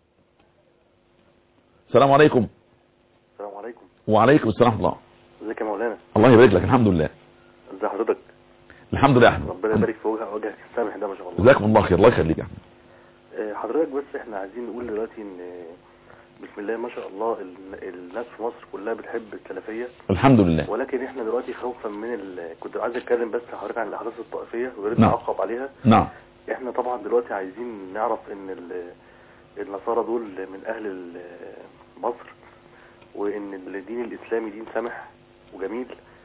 السلام عليكم السلام عليكم وعليكم السلام ورحمة الله ازيك يا مولانا الله يبارك لك الحمد لله ازي حضرتك الحمد لله يا أحمد ربنا يبارك في وجه وجهك السامح ده ما شاء الله جزاكم الله خير الله يخليك يا أحمد آه، حضرتك بس احنا عايزين نقول دلوقتي ان آه، بسم الله ما شاء الله ال- الناس في مصر كلها بتحب السلفيه الحمد لله ولكن احنا دلوقتي خوفا من ال... كنت عايز اتكلم بس حضرتك عن الاحداث الطائفيه وياريت نعم. نعقب عليها نعم احنا طبعا دلوقتي عايزين نعرف ان ال... النصارى دول من اهل ال- مصر وان الدين الاسلامي دين سمح وجميل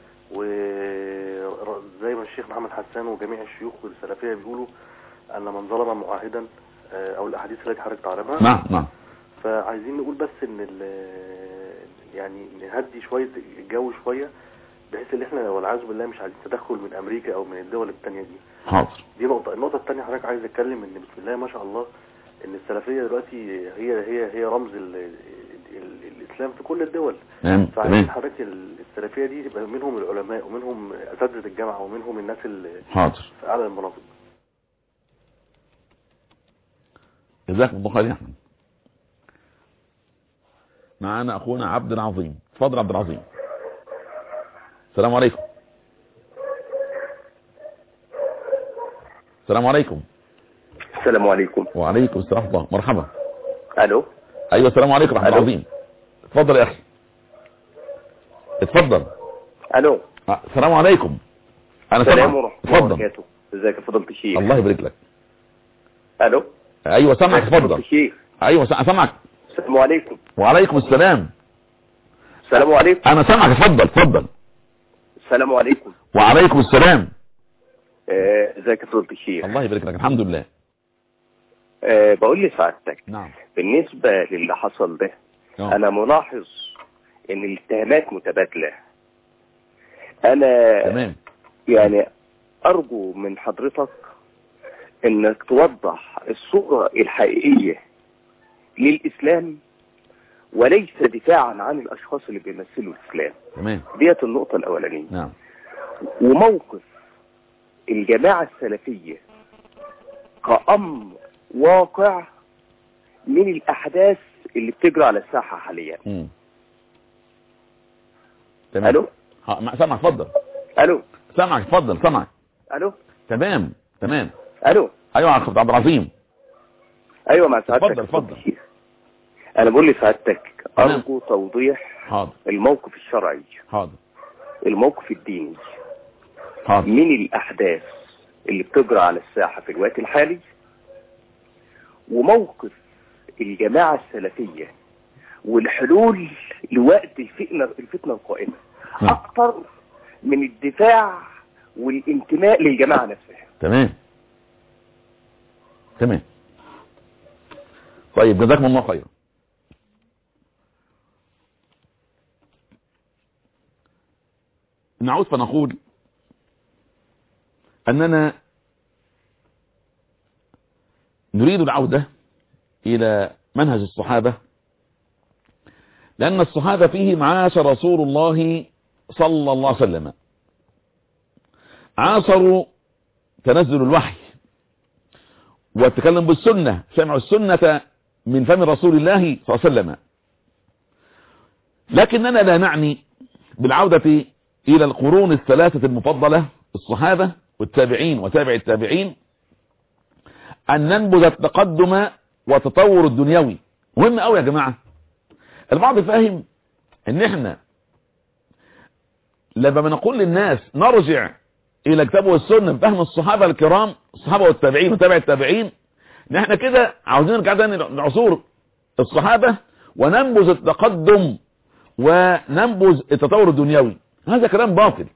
وزي ما الشيخ محمد حسان وجميع الشيوخ والسلفيه بيقولوا ان من ظلم معاهدا آه، او الاحاديث التي حضرتك تعلمها نعم نعم فعايزين نقول بس ان ال- يعني نهدي شويه الجو شويه بحيث ان احنا والعياذ بالله مش عايزين تدخل من امريكا او من الدول التانية دي حاضر دي نقطه النقطه الثانيه حضرتك عايز اتكلم ان بسم الله ما شاء الله ان السلفيه دلوقتي هي هي هي رمز ال ال الاسلام في كل الدول تمام فعايزين تمام حضرتك ال- السلفيه دي تبقى منهم العلماء ومنهم اساتذه الجامعه ومنهم الناس اللي حاضر في اعلى المناصب جزاكم الله خير يا احمد معانا اخونا عبد العظيم اتفضل عبد العظيم السلام عليكم السلام عليكم السلام عليكم وعليكم السلام ورحمه الله مرحبا الو ايوه السلام عليكم عبد ألو. العظيم اتفضل يا اخي اتفضل الو آه، السلام عليكم انا السلام سامع ورحمه الله اتفضل وبركاته ازيك يا فضيله الشيخ الله يبارك لك الو ايوه سامعك ازيك يا فضيلة اتفضل الشيخ ايوه سا- سامعك السلام عليكم وعليكم السلام السلام عليكم انا سامعك اتفضل اتفضل السلام عليكم وعليكم السلام آه، ازيك يا فضيله الشيخ الله يبارك لك الحمد لله أه بقول لسعادتك نعم بالنسبه للي حصل ده آه. انا ملاحظ ان الاتهامات متبادله انا تمام يعني ارجو من حضرتك انك توضح الصورة الحقيقية للاسلام وليس دفاعا عن الاشخاص اللي بيمثلوا الاسلام تمام ديت النقطة الاولانية نعم وموقف الجماعة السلفية كأمر واقع من الاحداث اللي بتجرى على الساحة حاليا مم. تمام الو ها، ما- سامعك اتفضل الو سامعك اتفضل سامعك الو تمام تمام الو ايوه يا أخ عبد العظيم ايوه مع سعادتك اتفضل، اتفضل. انا بقول لسعادتك تمام. ارجو توضيح حاضر الموقف الشرعي حاضر الموقف الديني حاضر من الاحداث اللي بتجرى على الساحة في الوقت الحالي وموقف الجماعة السلفية والحلول لوقت الفتنة الفتنة القائمة نعم. اكتر من الدفاع والانتماء للجماعة نفسها تمام تمام طيب جزاكم الله خيرا نعود فنقول أننا نريد العودة إلى منهج الصحابة لأن الصحابة فيهم عاش رسول الله صلى الله عليه وسلم عاصروا تنزل الوحي والتكلم بالسنة سمعوا السنة من فم رسول الله صلى الله عليه وسلم لكننا لا نعني بالعودة إلى القرون الثلاثة المفضلة الصحابة والتابعين وتابع التابعين أن ننبذ التقدم والتطور الدنيوي مهم قوي يا جماعة البعض فاهم ان احنا لما بنقول للناس نرجع الى الكتاب والسنه بفهم الصحابه الكرام الصحابه والتابعين وتابع التابعين ان احنا كده عاوزين نرجع تاني لعصور الصحابه وننبذ التقدم وننبذ التطور الدنيوي هذا كلام باطل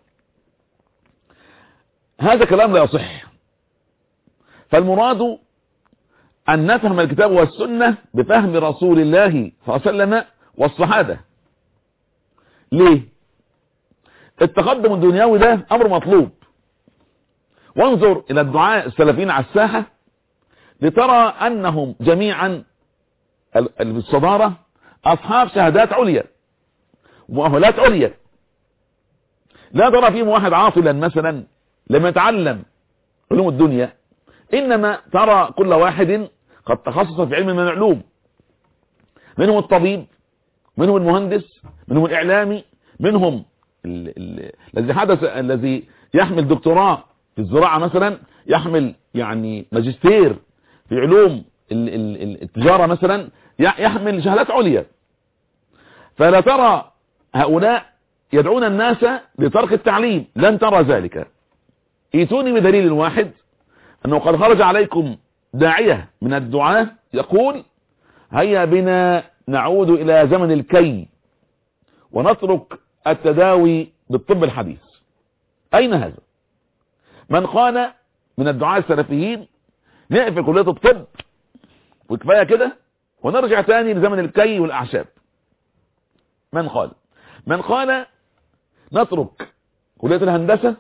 هذا كلام لا يصح فالمراد أن نفهم الكتاب والسنة بفهم رسول الله صلى الله عليه وسلم والصحابة ليه التقدم الدنيوي ده أمر مطلوب وانظر إلى الدعاء السلفيين على الساحة لترى أنهم جميعا الصدارة أصحاب شهادات عليا ومؤهلات عليا لا ترى فيهم واحد عاطلا مثلا لم يتعلم علوم الدنيا إنما ترى كل واحد قد تخصص في علم من العلوم منهم الطبيب منهم المهندس منهم الإعلامي منهم الذي حدث الذي يحمل دكتوراه في الزراعة مثلا يحمل يعني ماجستير في علوم ال ال التجارة مثلا يحمل شهادات عليا فلا ترى هؤلاء يدعون الناس لترك التعليم لن ترى ذلك ايتوني بدليل واحد انه قد خرج عليكم داعية من الدعاة يقول هيا بنا نعود الى زمن الكي ونترك التداوي بالطب الحديث اين هذا من قال من الدعاة السلفيين نقفل كلية الطب وكفاية كده ونرجع تاني لزمن الكي والاعشاب من قال من قال نترك كلية الهندسة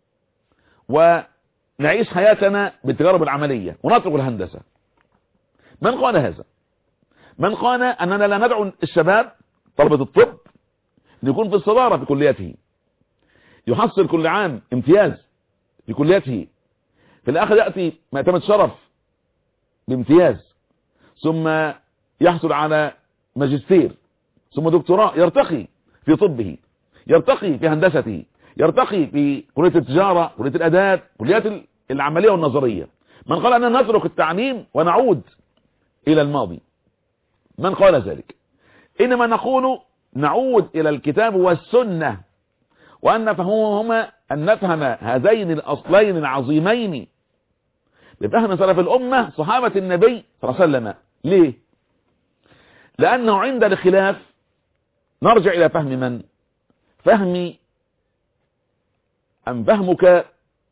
ونعيش حياتنا بالتجارب العملية ونترك الهندسة من قال هذا من قال أننا لا ندعو الشباب طلبة الطب ليكون في الصدارة في كليته يحصل كل عام امتياز في كليته في الآخر يأتي معتمد شرف بامتياز ثم يحصل على ماجستير ثم دكتوراه يرتقي في طبه يرتقي في هندسته يرتقي في كلية التجارة كلية الأداب كليات العملية والنظرية من قال أننا نترك التعليم ونعود إلى الماضي من قال ذلك إنما نقول نعود إلى الكتاب والسنة وأن نفهمهما أن نفهم هذين الأصلين العظيمين بفهم سلف الأمة صحابة النبي صلى الله عليه وسلم ليه لأنه عند الخلاف نرجع إلى فهم من فهمي أم فهمك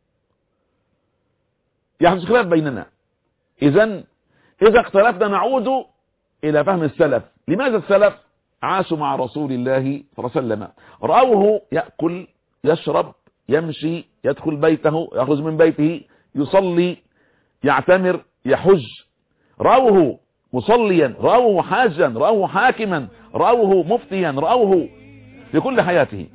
يحدث خلاف بيننا إذا إذا اختلفنا نعود إلى فهم السلف لماذا السلف عاشوا مع رسول الله صلى الله عليه وسلم رأوه يأكل يشرب يمشي يدخل بيته يخرج من بيته يصلي يعتمر يحج رأوه مصليا رأوه حاجا رأوه حاكما رأوه مفتيا رأوه في كل حياته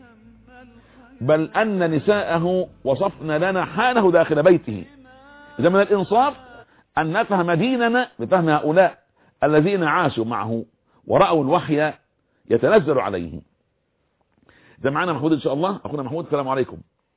بل أن نساءه وصفن لنا حاله داخل بيته إذا من الإنصاف أن نفهم ديننا بفهم هؤلاء الذين عاشوا معه ورأوا الوحي يتنزل عليه ده معنا محمود إن شاء الله أخونا محمود السلام عليكم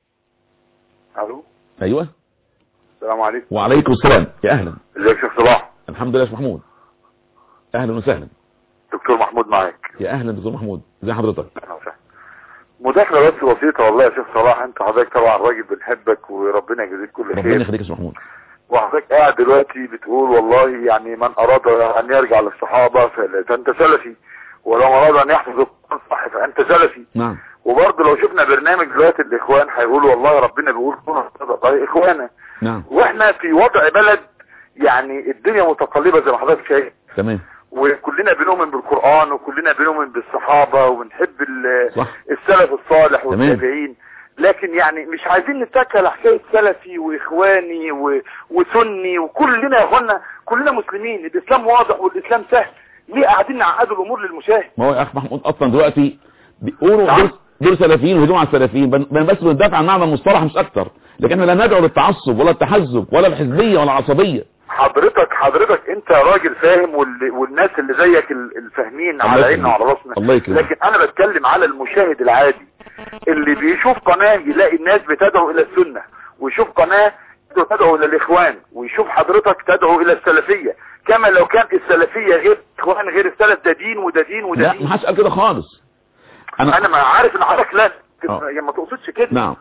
الو أيوة السلام عليكم وعليكم السلام يا أهلا ازيك يا شيخ صلاح الحمد لله يا شيخ محمود أهلا وسهلا دكتور محمود معاك يا أهلا دكتور محمود ازي حضرتك اهلا وسهلا مداخله بس بسيطه والله يا شيخ صلاح انت حضرتك طبعا راجل بنحبك وربنا يجزيك كل ربنا خير يخليك يا شيخ محمود وحضرتك قاعد دلوقتي بتقول والله يعني من اراد ان يرجع للصحابه فلا- فانت سلفي ولو اراد ان يحفظ القران صح فانت سلفي نعم وبرضه لو شفنا برنامج دلوقتي الاخوان هيقولوا والله ربنا بيقول كونوا صدقاء اخوانا نعم واحنا في وضع بلد يعني الدنيا متقلبه زي ما حضرتك شايف تمام وكلنا بنؤمن بالقرآن وكلنا بنؤمن بالصحابة وبنحب ال- صح السلف الصالح تمام. والتابعين لكن يعني مش عايزين نتكل على حكاية سلفي واخواني و... وسني وكلنا يا اخوانا كلنا مسلمين الاسلام واضح والاسلام سهل ليه قاعدين نعقدوا الامور للمشاهد ما هو يا اخ محمود اصلا دلوقتي بيقولوا نعم. دول, دول سلفيين وهجوم على السلفيين بن بن- بس بندافع عن معنى المصطلح مش اكتر لكن احنا لا ندعو للتعصب ولا التحزب ولا الحزبيه ولا العصبيه حضرتك حضرتك انت راجل فاهم وال... والناس اللي زيك ال- الفاهمين الله على يكرمك. عيننا وعلى راسنا الله يكرمك لكن انا بتكلم على المشاهد العادي اللي بيشوف قناة يلاقي الناس بتدعو الى السنة ويشوف قناة تدعو الى الاخوان ويشوف حضرتك تدعو الى السلفية كما لو كان السلفية غير اخوان غير السلف ده دين وده دين وده لا دين ما حدش قال كده خالص انا انا ما عارف ان حضرتك لا آه. يعني ما تقصدش كده نعم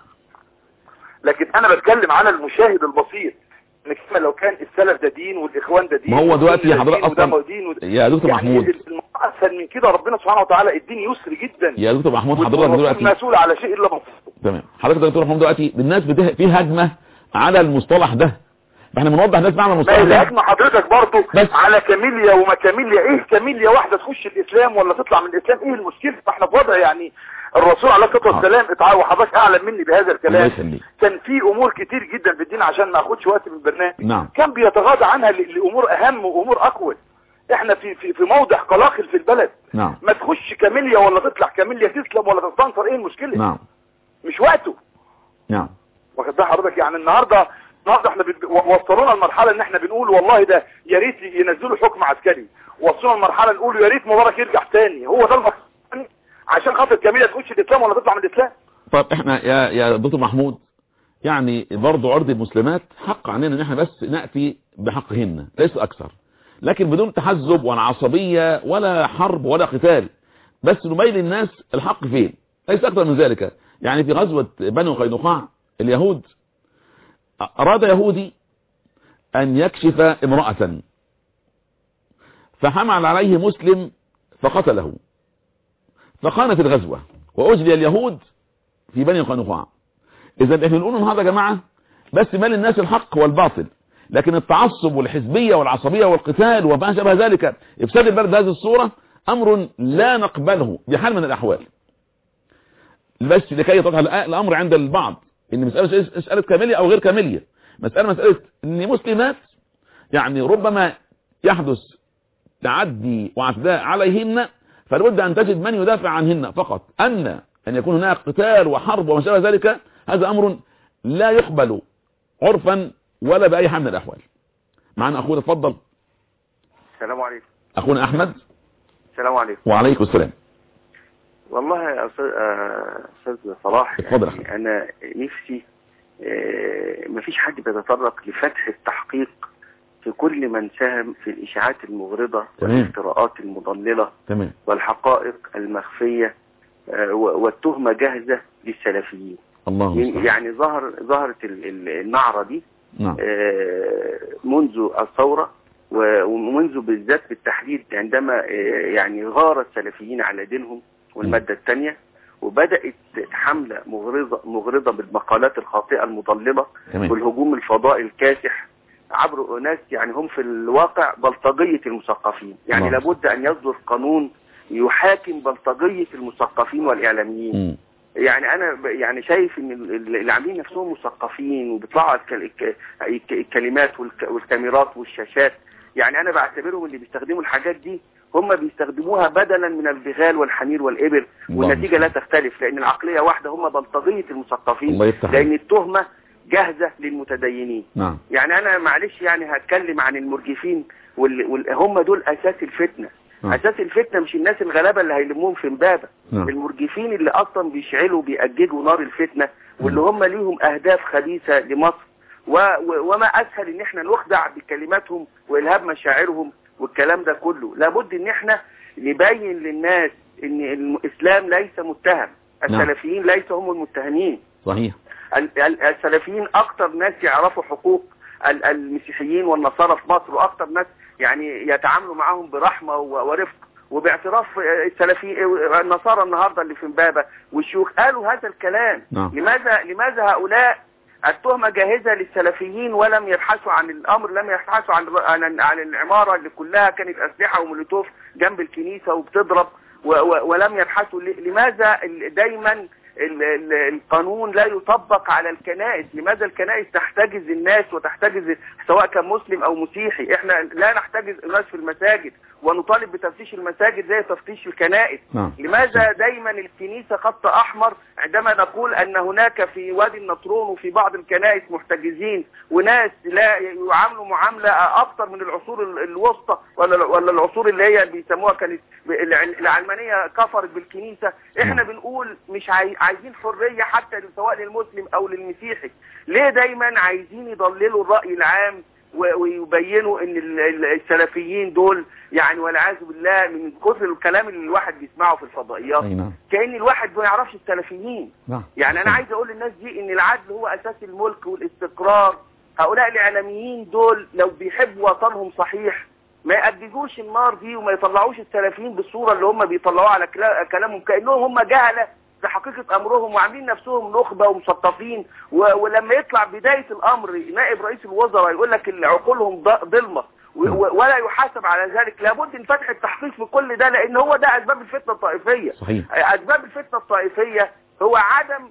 لكن انا بتكلم على المشاهد البسيط ان كما لو كان السلف ده دين والاخوان ده دين ما هو دلوقتي والسنة ده حضرتك دين وده أصلاً- دين وده يا دكتور يعني محمود الموضوع اسهل من كده ربنا سبحانه وتعالى الدين يسر جدا يا دكتور محمود حضرتك والرسول دلوقتي مسؤول على شيء الا بسيطه تمام حضرتك يا دكتور محمود دلوقتي الناس بته... في هجمه على المصطلح ده فاحنا بنوضح الناس معنى ما المصطلح هي ده هجمة حضرتك برضو بس. على كاميليا وما كاميليا ايه كاميليا واحدة تخش الاسلام ولا تطلع من الاسلام ايه المشكلة احنا في وضع يعني الرسول عليه الصلاة والسلام اتعاو وحضرتك اعلم مني بهذا الله الكلام يخليك كان في امور كتير جدا في الدين عشان ما اخدش وقت من البرنامج نعم كان بيتغاضى عنها ل- لامور اهم وامور اقوى احنا في في في موضع قلاقل في البلد نعم ما تخش كاميليا ولا تطلع كاميليا تسلم ولا تستنصر ايه المشكلة نعم مش وقته نعم واخد بال حضرتك يعني النهارده النهارده احنا بن- و- وصلونا المرحله ان احنا بنقول والله ده يا ريت ينزلوا حكم عسكري وصلونا المرحله نقول يا ريت مبارك يرجع تاني هو ده المقصود عشان خاطر كاميليا تخش الاسلام ولا تطلع من الاسلام طب احنا يا يا دكتور محمود يعني برضه عرض المسلمات حق علينا ان احنا بس ناتي بحقهن ليس اكثر لكن بدون تحزب ولا عصبيه ولا حرب ولا قتال بس نبين للناس الحق فين ليس اكثر من ذلك يعني في غزوه بني قينقاع اليهود اراد يهودي ان يكشف امراه فحمل عليه مسلم فقتله فقامت الغزوه واجري اليهود في بني قينقاع اذا احنا بنقول النهارده يا جماعه بس مال الناس الحق والباطل لكن التعصب والحزبيه والعصبيه والقتال وما شابه ذلك افساد البلد بهذه الصوره امر لا نقبله بحال من الاحوال بس لكي يتضح الامر عند البعض ان مساله مساله كامليه او غير كامليه مساله مساله ان مسلمات يعني ربما يحدث تعدي واعتداء عليهن فلابد ان تجد من يدافع عنهن فقط ان ان يكون هناك قتال وحرب وما شابه ذلك هذا امر لا يقبل عرفا ولا باي حال من الاحوال معنا اخونا اتفضل السلام عليكم اخونا احمد السلام عليكم وعليكم السلام والله يا أستاذ آه، أستاذ صلاح اتفضل يا يعني أنا نفسي آه، مفيش حد بيتطرق لفتح التحقيق في كل من ساهم في الإشاعات المغرضة تمام. والافتراءات المضللة تمام والحقائق المخفية آه، و- والتهمة جاهزة للسلفيين الله المستعان. يعني ظهر ظهرت ال- ال- النعرة دي نعم آه، منذ الثورة و- ومنذ بالذات بالتحديد عندما آه، يعني غار السلفيين على دينهم والمادة الثانية وبدأت حملة مغرضة مغرضة بالمقالات الخاطئة المضللة تمام والهجوم الفضائي الكاسح عبر أناس يعني هم في الواقع بلطجية المثقفين يعني الله. لابد أن يصدر قانون يحاكم بلطجية المثقفين والإعلاميين مم. يعني انا ب- يعني شايف ان ال- ال- اللي عاملين نفسهم مثقفين وبيطلعوا على الك- الك- الك- الكلمات والك- والكاميرات والشاشات يعني انا بعتبرهم اللي بيستخدموا الحاجات دي هم بيستخدموها بدلا من البغال والحمير والابل الله والنتيجه لا تختلف لان العقليه واحده هم بلطجيه المثقفين الله يفتح لان عليك. التهمه جاهزه للمتدينين نعم يعني انا معلش يعني هتكلم عن المرجفين وال... وال... هم دول اساس الفتنه نعم. اساس الفتنه مش الناس الغلابه اللي هيلموهم في امبابه نعم المرجفين اللي اصلا بيشعلوا بيأججوا نار الفتنة واللي هم ليهم اهداف خبيثة لمصر و و وما اسهل ان احنا نخدع بكلماتهم والهاب مشاعرهم والكلام ده كله لابد ان احنا نبين للناس ان الاسلام ليس متهم نعم. السلفيين ليسوا هم المتهمين صحيح ال- ال- السلفيين اكتر ناس يعرفوا حقوق ال- المسيحيين والنصارى في مصر واكتر ناس يعني يتعاملوا معاهم برحمة و- ورفق وباعتراف السلفي النصارى النهارده اللي في امبابه والشيوخ قالوا هذا الكلام نعم. لماذا لماذا هؤلاء التهمة جاهزة للسلفيين ولم يبحثوا عن الأمر لم يبحثوا عن عن, عن العمارة اللي كلها كانت أسلحة ومولوتوف جنب الكنيسة وبتضرب و و ولم يبحثوا ل- لماذا ال- دايما ال- ال- القانون لا يطبق على الكنائس لماذا الكنائس تحتجز الناس وتحتجز سواء كان مسلم أو مسيحي احنا لا نحتجز الناس في المساجد ونطالب بتفتيش المساجد زي تفتيش الكنائس نعم لماذا دايما الكنيسة خط أحمر عندما نقول أن هناك في وادي النطرون وفي بعض الكنائس محتجزين وناس لا يعاملوا معاملة أكثر من العصور ال- الوسطى ولا ولا العصور اللي هي بيسموها كانت الع- العلمانية كفرت بالكنيسة احنا بنقول مش عاي- عايزين حرية حتى سواء للمسلم أو للمسيحي ليه دايما عايزين يضللوا الرأي العام و- ويبينوا ان ال- ال- السلفيين دول يعني والعياذ بالله من كثر الكلام اللي الواحد بيسمعه في الفضائيات أي نعم كأن الواحد ما يعرفش السلفيين نعم يعني انا عايز اقول للناس دي ان العدل هو اساس الملك والاستقرار هؤلاء الاعلاميين دول لو بيحبوا وطنهم صحيح ما يأججوش النار دي وما يطلعوش السلفيين بالصورة اللي هم بيطلعوها على كلا- كلامهم كأنهم هم جهلة في حقيقة أمرهم وعاملين نفسهم نخبة ومثقفين و- ولما يطلع بداية الأمر نائب رئيس الوزراء يقول لك اللي عقولهم ض- ضلمة و- و- ولا يحاسب على ذلك لابد من فتح التحقيق في كل ده لأن هو ده أسباب الفتنة الطائفية صحيح أسباب الفتنة الطائفية هو عدم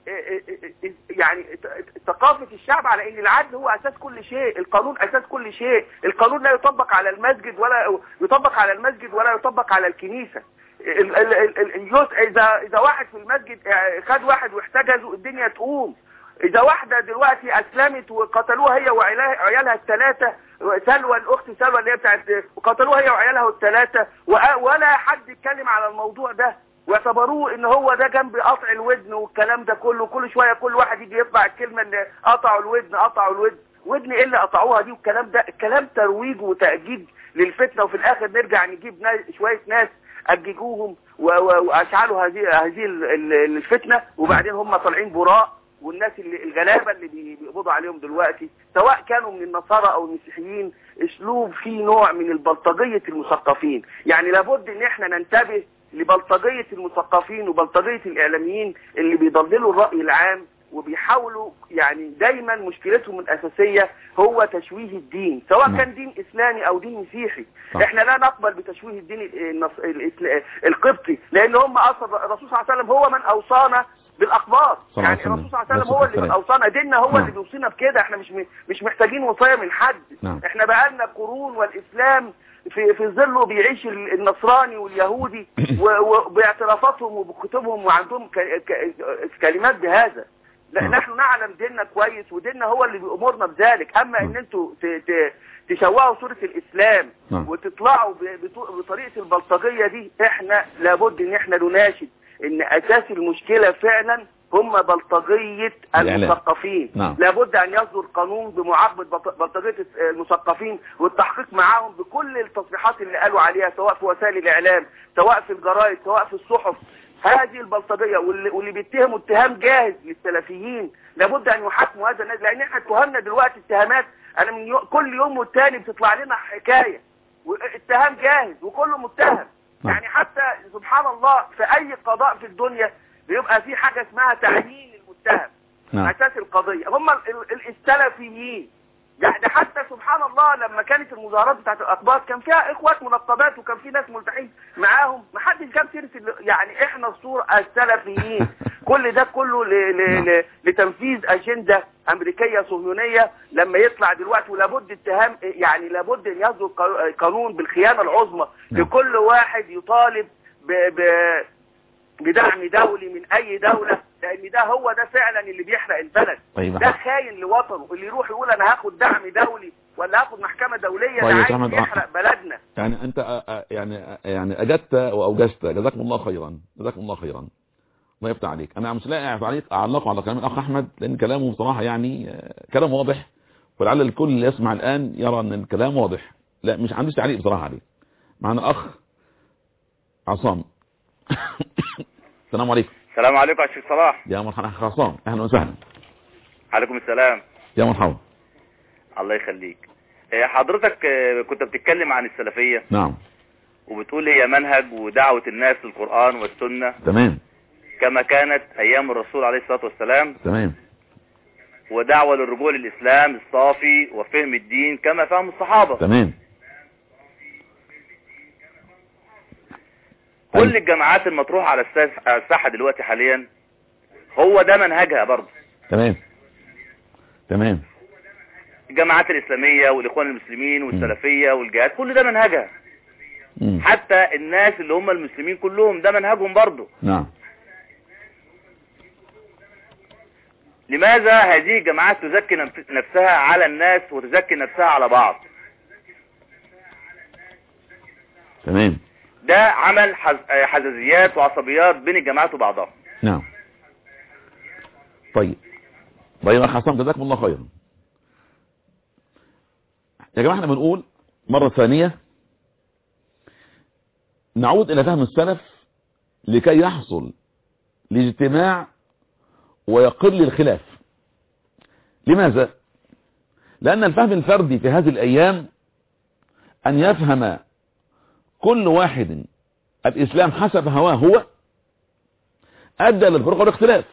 يعني ثقافة الشعب على ان العدل هو اساس كل شيء القانون اساس كل شيء القانون لا يطبق على المسجد ولا يطبق على المسجد ولا يطبق على الكنيسة ال- ال- ال- ال- الجزء اذا اذا واحد في المسجد خد واحد واحتجزوا الدنيا تقوم اذا واحدة دلوقتي اسلمت وقتلوها هي وعيالها عيالها الثلاثة سلوى الاخت سلوى اللي هي بتاعت وقتلوها هي وعيالها الثلاثة وأ- ولا حد يتكلم على الموضوع ده واعتبروه ان هو ده جنب قطع الودن والكلام ده كله كل شوية كل واحد يجي يطلع الكلمة اللي قطعوا الودن قطعوا الودن ودن ايه اللي قطعوها دي والكلام ده الكلام ترويج وتأجيج للفتنة وفي الاخر نرجع نجيب ناس شوية ناس أججوهم و- و- وأشعلوا هذه هذه ال- ال- الفتنة وبعدين هم طالعين براء والناس اللي الغلابة اللي بي- بيقبضوا عليهم دلوقتي سواء كانوا من النصارى أو المسيحيين اسلوب فيه نوع من البلطجية المثقفين يعني لابد ان احنا ننتبه لبلطجية المثقفين وبلطجية الإعلاميين اللي بيضللوا الرأي العام وبيحاولوا يعني دايما مشكلتهم الأساسية هو تشويه الدين سواء نعم. كان دين إسلامي أو دين مسيحي صح. احنا لا نقبل بتشويه الدين النص... الإسل- القبطي لأن هم أصلا الرسول صلى الله عليه وسلم هو من أوصانا بالأخبار صلى الله يعني عليه وسلم. الرسول صلى الله عليه وسلم نفس هو اللي الكلام. من أوصانا ديننا هو نعم. اللي بيوصينا بكده احنا مش م... مش محتاجين وصاية من حد نعم احنا بقالنا قرون والاسلام في في ظله بيعيش ال- النصراني واليهودي و- وباعترافاتهم وبكتبهم وعندهم ك- ك- كلمات بهذا لا نعم. نحن نعلم ديننا كويس وديننا هو اللي بيأمرنا بذلك اما ان انتوا ت- ت- تشوهوا صورة الاسلام نعم. وتطلعوا ب- بطو- بطريقة البلطجية دي احنا لابد ان احنا نناشد ان اساس المشكلة فعلا هم بلطجية الإعلام. المثقفين نعم. لابد ان يصدر قانون بمعاقبة بلط- بلطجية المثقفين والتحقيق معاهم بكل التصريحات اللي قالوا عليها سواء في وسائل الاعلام سواء في الجرائد سواء في الصحف هذه البلطجيه واللي, واللي بيتهموا اتهام جاهز للسلفيين لابد ان يحاكموا هذا الناس لان احنا اتهمنا دلوقتي اتهامات انا من يو... كل يوم والتاني بتطلع لنا حكايه اتهام جاهز وكله متهم نعم. يعني حتى سبحان الله في اي قضاء في الدنيا بيبقى في حاجه اسمها تعيين المتهم نعم اساس القضيه هم ال- ال- السلفيين يعني حتى سبحان الله لما كانت المظاهرات بتاعت الاقباط كان فيها اخوات منقبات وكان في ناس ملتحين معاهم ما حدش جاب سيره ال- يعني احنا الصوره السلفيين كل ده كله ل... ل... ل... لتنفيذ اجنده امريكيه صهيونيه لما يطلع دلوقتي ولابد اتهام يعني لابد ان يصدر قا- قانون بالخيانه العظمى نعم. لكل واحد يطالب ب... ب... بدعم دولي من اي دولة لان ده هو ده فعلا اللي بيحرق البلد طيب ده خاين لوطنه اللي يروح يقول انا هاخد دعم دولي ولا هاخد محكمة دولية طيب ده يا عايز أحمد، يحرق بلدنا يعني انت آه، آه، يعني آه، يعني اجدت واوجزت جزاكم الله خيرا جزاكم الله خيرا الله يفتح عليك انا مش لاقي تعليق اعلقه على كلام الاخ احمد لان كلامه بصراحه يعني آه، كلام واضح ولعل الكل اللي يسمع الان يرى ان الكلام واضح لا مش عنديش تعليق بصراحه عليه معنا الاخ عصام السلام عليكم السلام عليكم يا شيخ صلاح يا مرحبا اخ عصام اهلا وسهلا عليكم السلام يا مرحبا الله يخليك آه، حضرتك آه، كنت بتتكلم عن السلفية نعم وبتقول هي منهج ودعوة الناس للقرآن والسنة تمام كما كانت أيام الرسول عليه الصلاة والسلام تمام ودعوة للرجوع للإسلام الصافي وفهم الدين كما فهم الصحابة تمام كل الجماعات المطروحة على الساح- على الساحة دلوقتي حاليا هو ده منهجها برضه تمام تمام الجماعات الإسلامية والإخوان المسلمين والسلفية والجهاد كل ده منهجها مم. حتى الناس اللي هم المسلمين كلهم ده منهجهم برضه نعم لماذا هذه الجماعات تزكي نفس- نفسها على الناس وتزكي نفسها على بعض تمام ده عمل حز- آه، حزازيات وعصبيات بين الجماعات وبعضها نعم طيب طيب يا اخ عصام جزاكم الله خيرا يا جماعه احنا بنقول مره ثانيه نعود الى فهم السلف لكي يحصل الاجتماع ويقل الخلاف لماذا لان الفهم الفردي في هذه الايام ان يفهم كل واحد الاسلام حسب هواه هو ادى للفرق والاختلاف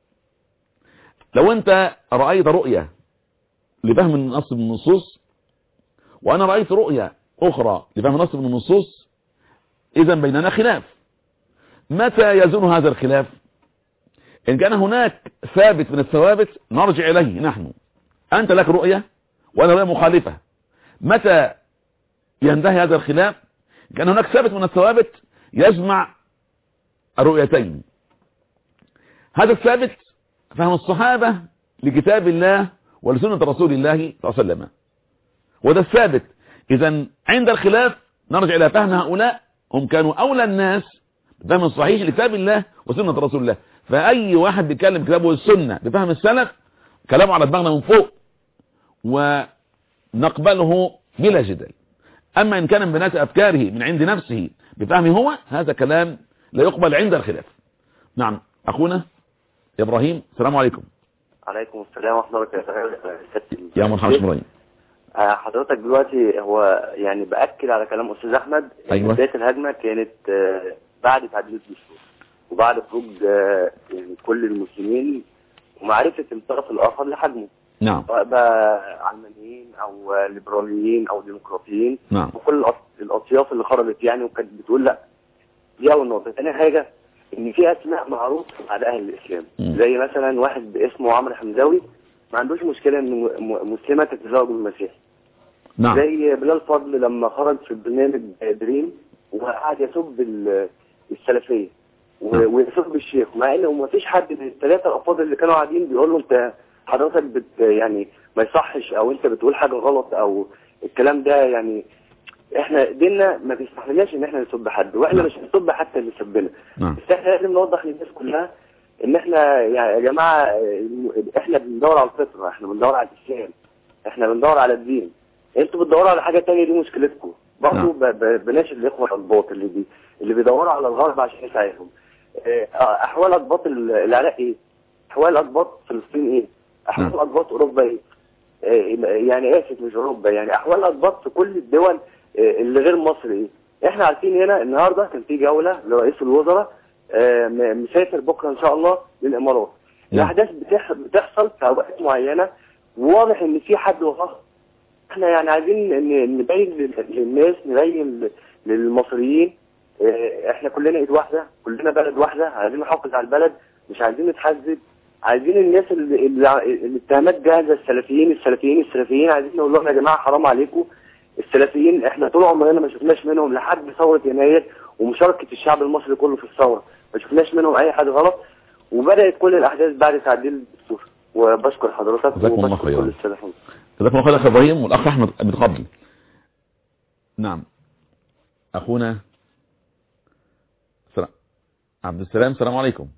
لو انت رأيت رؤية لفهم النص من النصوص وانا رأيت رؤية اخرى لفهم النص من النصوص اذا بيننا خلاف متى يزول هذا الخلاف ان كان هناك ثابت من الثوابت نرجع اليه نحن انت لك رؤية وانا رؤية مخالفة متى ينتهي هذا الخلاف كان هناك ثابت من الثوابت يجمع الرؤيتين هذا الثابت فهم الصحابة لكتاب الله ولسنة رسول الله صلى الله عليه وسلم وده الثابت اذا عند الخلاف نرجع الى فهم هؤلاء هم كانوا اولى الناس بفهم الصحيح لكتاب الله وسنة رسول الله فاي واحد بيتكلم كتابه والسنة بفهم السلف كلامه على دماغنا من فوق ونقبله بلا جدال اما ان كان من بنات افكاره من عند نفسه بفهمه هو هذا كلام لا يقبل عند الخلاف نعم اخونا يا ابراهيم السلام عليكم عليكم السلام ورحمة الله وبركاته يا مرحبا شيخ ابراهيم آه، حضرتك دلوقتي هو يعني بأكد على كلام أستاذ أحمد إن أيوة. بداية الهجمة كانت آه، بعد تعديل الدستور وبعد خروج آه، يعني كل المسلمين ومعرفة الطرف الآخر لحجمه نعم سواء بقى علمانيين أو آه، ليبراليين أو ديمقراطيين نعم وكل الأط- الأطياف اللي خرجت يعني وكانت بتقول لا دي أول نقطة ثاني حاجة إن في أسماء معروفة بعد أهل الإسلام مم. زي مثلا واحد اسمه عمرو حمزاوي ما عندوش مشكلة إن م- م- مسلمة تتزوج من مسيحي نعم زي بلال فضل لما خرج في برنامج دريم وقعد يسب ال- السلفيه و- نعم. ويسب الشيخ مع انه ما فيش حد من الثلاثه الافاضل اللي كانوا قاعدين بيقول له انت حضرتك بت يعني ما يصحش او انت بتقول حاجه غلط او الكلام ده يعني احنا ديننا ما بيستحملناش ان احنا نسب حد واحنا مش بنسب حتى اللي سبنا نعم بس احنا لازم نوضح للناس كلها ان احنا يعني يا جماعه اه، احنا بندور على الفطره احنا بندور على الاسلام احنا بندور على الدين انتوا بتدوروا على حاجه تانية دي مشكلتكم برضه نعم. ب- ب- بناشد الاخوه الباط اللي بي اللي بيدوروا على الغرب عشان يساعدهم آه، احوال اقباط ال- العراق ايه احوال اقباط فلسطين ايه احوال نعم. اقباط اوروبا ايه آه، يعني اسف مش اوروبا يعني احوال اقباط في كل الدول آه، اللي غير مصر ايه احنا عارفين هنا النهارده كان في جوله لرئيس الوزراء آه، م- مسافر بكره ان شاء الله للامارات نعم. الاحداث بتح- بتحصل في اوقات معينه وواضح ان في حد وراه احنا يعني عايزين ن- نبين لل- للناس نبين ل- للمصريين اه، احنا كلنا ايد واحده كلنا بلد واحده عايزين نحافظ على البلد مش عايزين نتحزب عايزين الناس اللي اللي- الاتهامات جاهزه السلفيين السلفيين السلفيين عايزين نقول لهم يا جماعه حرام عليكم السلفيين احنا طول عمرنا ما شفناش منهم لحد ثوره يناير ومشاركه الشعب المصري كله في الثوره ما شفناش منهم اي حاجه غلط وبدات كل الاحداث بعد تعديل الدستور وبشكر حضرتك جزاكم الله وبشكر خيرا. كل السلفيين جزاكم الله خير يا اخ ابراهيم والاخ احمد من قبل نعم اخونا سلام. عبد السلام السلام عليكم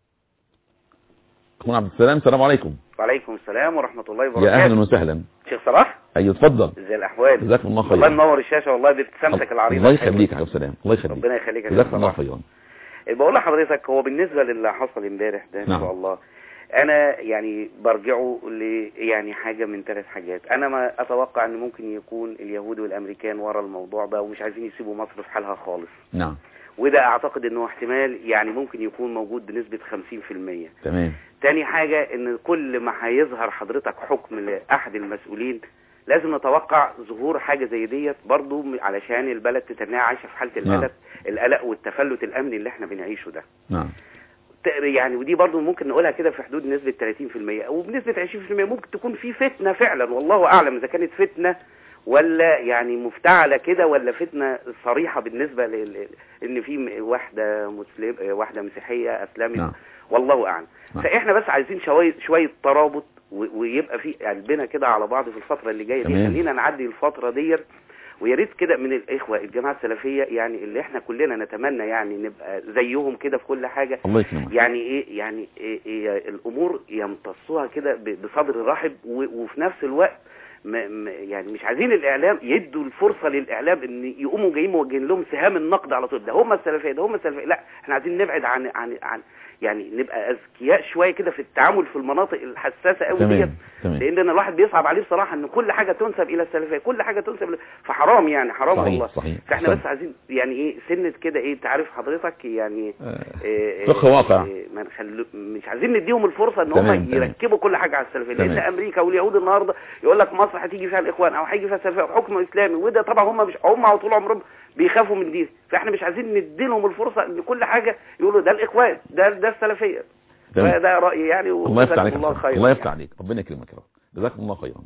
اخونا عبد السلام السلام عليكم وعليكم السلام ورحمة الله يا وبركاته اهلا وسهلا شيخ صلاح ايوه اتفضل ازي الاحوال جزاكم الله خيرا والله منور الشاشة والله بابتسامتك العريضة الله الحلوة. يخليك يا عبد السلام الله يخليك ربنا يخليك يا شيخ جزاكم الله صلاح خيرا بقول لحضرتك هو بالنسبة للي حصل امبارح ده ان نعم. شاء الله انا يعني برجعه ل يعني حاجة من ثلاث حاجات انا ما اتوقع ان ممكن يكون اليهود والامريكان ورا الموضوع ده ومش عايزين يسيبوا مصر في حالها خالص نعم وده اعتقد انه احتمال يعني ممكن يكون موجود بنسبة 50% تمام تاني حاجة ان كل ما هيظهر حضرتك حكم لأحد المسؤولين لازم نتوقع ظهور حاجة زي ديت برضو م- علشان البلد تتناها عايشة في حالة نعم. القلق القلق والتفلت الأمني اللي احنا بنعيشه ده نعم ت- يعني ودي برضو ممكن نقولها كده في حدود نسبة 30% وبنسبة 20% ممكن تكون في فتنة فعلا والله أعلم إذا كانت فتنة ولا يعني مفتعلة كده ولا فتنة صريحة بالنسبة ل- ل- إن في م- واحدة مسلم واحدة مسيحية أسلمت نعم. والله أعلم نعم. فإحنا بس عايزين شوية شوية ترابط و- ويبقى في قلبنا كده على بعض في الفترة اللي جاية دي تمام. خلينا نعدي الفترة ديت ويا ريت كده من الاخوه الجماعه السلفيه يعني اللي احنا كلنا نتمنى يعني نبقى زيهم كده في كل حاجه الله يكرمك يعني ايه يعني إيه إيه الامور يمتصوها كده ب- بصدر رحب و- وفي نفس الوقت ما ما- يعني مش عايزين الاعلام يدوا الفرصه للاعلام ان يقوموا جايين موجهين لهم سهام النقد على طول ده هم السلفيه ده هم السلفيه لا احنا عايزين نبعد عن عن عن يعني نبقى اذكياء شويه كده في التعامل في المناطق الحساسه قوي ديت تمام تمام لان أنا الواحد بيصعب عليه بصراحه ان كل حاجه تنسب الى السلفيه كل حاجه تنسب ل- فحرام يعني حرام صحيح والله صحيح فاحنا أحسنت. بس عايزين يعني ايه سنه كده ايه تعرف حضرتك يعني آه، إيه فقه واقع. إيه ما نخلو مش عايزين نديهم الفرصه ان تمام، هم تمام. يركبوا كل حاجه على السلفيه لان تمام. امريكا واليهود النهارده يقول لك مصر هتيجي فيها الاخوان او هيجي فيها السلفيه حكم اسلامي وده طبعا هم مش هم طول عمرهم بيخافوا من دي فاحنا مش عايزين نديلهم الفرصه ان كل حاجه يقولوا ده الاخوان ده ده السلفيه تمام. فده رايي يعني الله يفتح وجزاكم عليك يا الله أخونا. خيرا الله يعني. يفتح عليك ربنا يكرمك يا رب جزاكم الله خيرا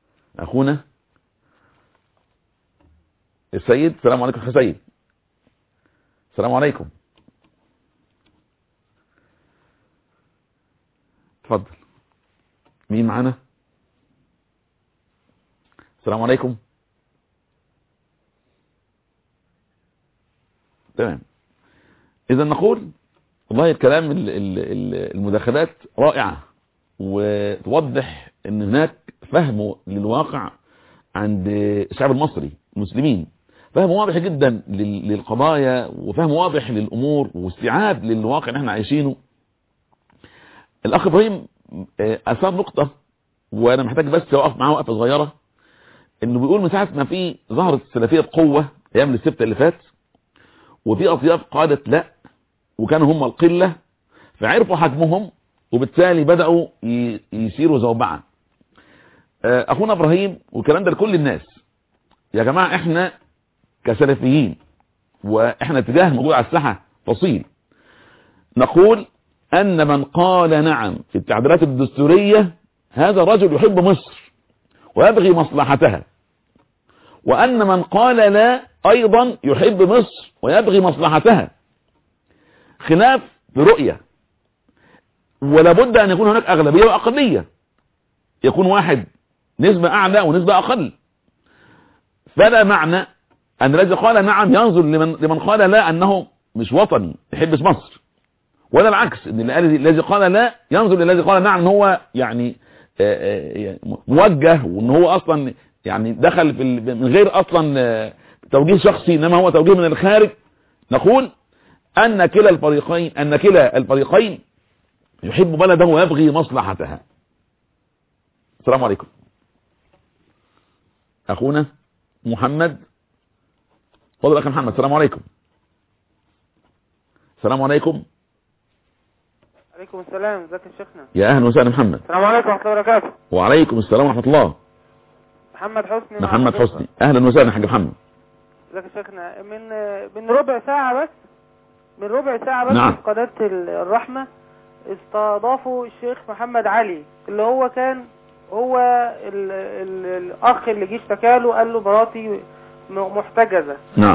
اخونا السيد السلام عليكم يا سيد السلام عليكم اتفضل مين معانا السلام عليكم تمام اذا نقول والله الكلام ال- ال- ال- المداخلات رائعة وتوضح ان هناك فهم للواقع عند الشعب المصري المسلمين فهم واضح جدا لل- للقضايا وفهم واضح للامور واستيعاب للواقع اللي احنا عايشينه الاخ ابراهيم آه، اثار نقطة وانا محتاج بس اوقف معاه وقفة صغيرة انه بيقول من ساعة ما في ظهرت السلفية بقوة ايام السبت اللي فات وفي اطياف قالت لا وكانوا هم القلة فعرفوا حجمهم وبالتالي بدأوا ي- يسيروا زوبعة آه، اخونا ابراهيم والكلام ده لكل الناس يا جماعة احنا كسلفيين واحنا اتجاه موجود على الساحة فصيل نقول ان من قال نعم في التعديلات الدستورية هذا رجل يحب مصر ويبغي مصلحتها وان من قال لا ايضا يحب مصر ويبغي مصلحتها خلاف برؤية ولا بد ان يكون هناك اغلبية واقلية يكون واحد نسبة اعلى ونسبة اقل فلا معنى ان الذي قال نعم ينظر لمن, لمن قال لا انه مش وطني يحبش مصر ولا العكس ان الذي الذي قال لا ينظر للذي قال نعم ان هو يعني آه، آه، موجه وان هو اصلا يعني دخل في ال- من غير اصلا آه، توجيه شخصي انما هو توجيه من الخارج نقول أن كلا الفريقين أن كلا الفريقين يحب بلده ويبغي مصلحتها السلام عليكم أخونا محمد فضل أخي محمد السلام عليكم السلام عليكم عليكم السلام ازيك يا شيخنا يا أهلا وسهلا محمد السلام عليكم ورحمه الله وبركاته وعليكم السلام ورحمة الله محمد حسني مع محمد حضرتك. حسني أهلا وسهلا حاج محمد ازيك يا شيخنا من من ربع ساعة بس من ربع ساعة بس نعم. في قناة ال- الرحمة استضافوا الشيخ محمد علي اللي هو كان هو ال ال الأخ اللي جه اشتكى له قال له مراتي م- محتجزة نعم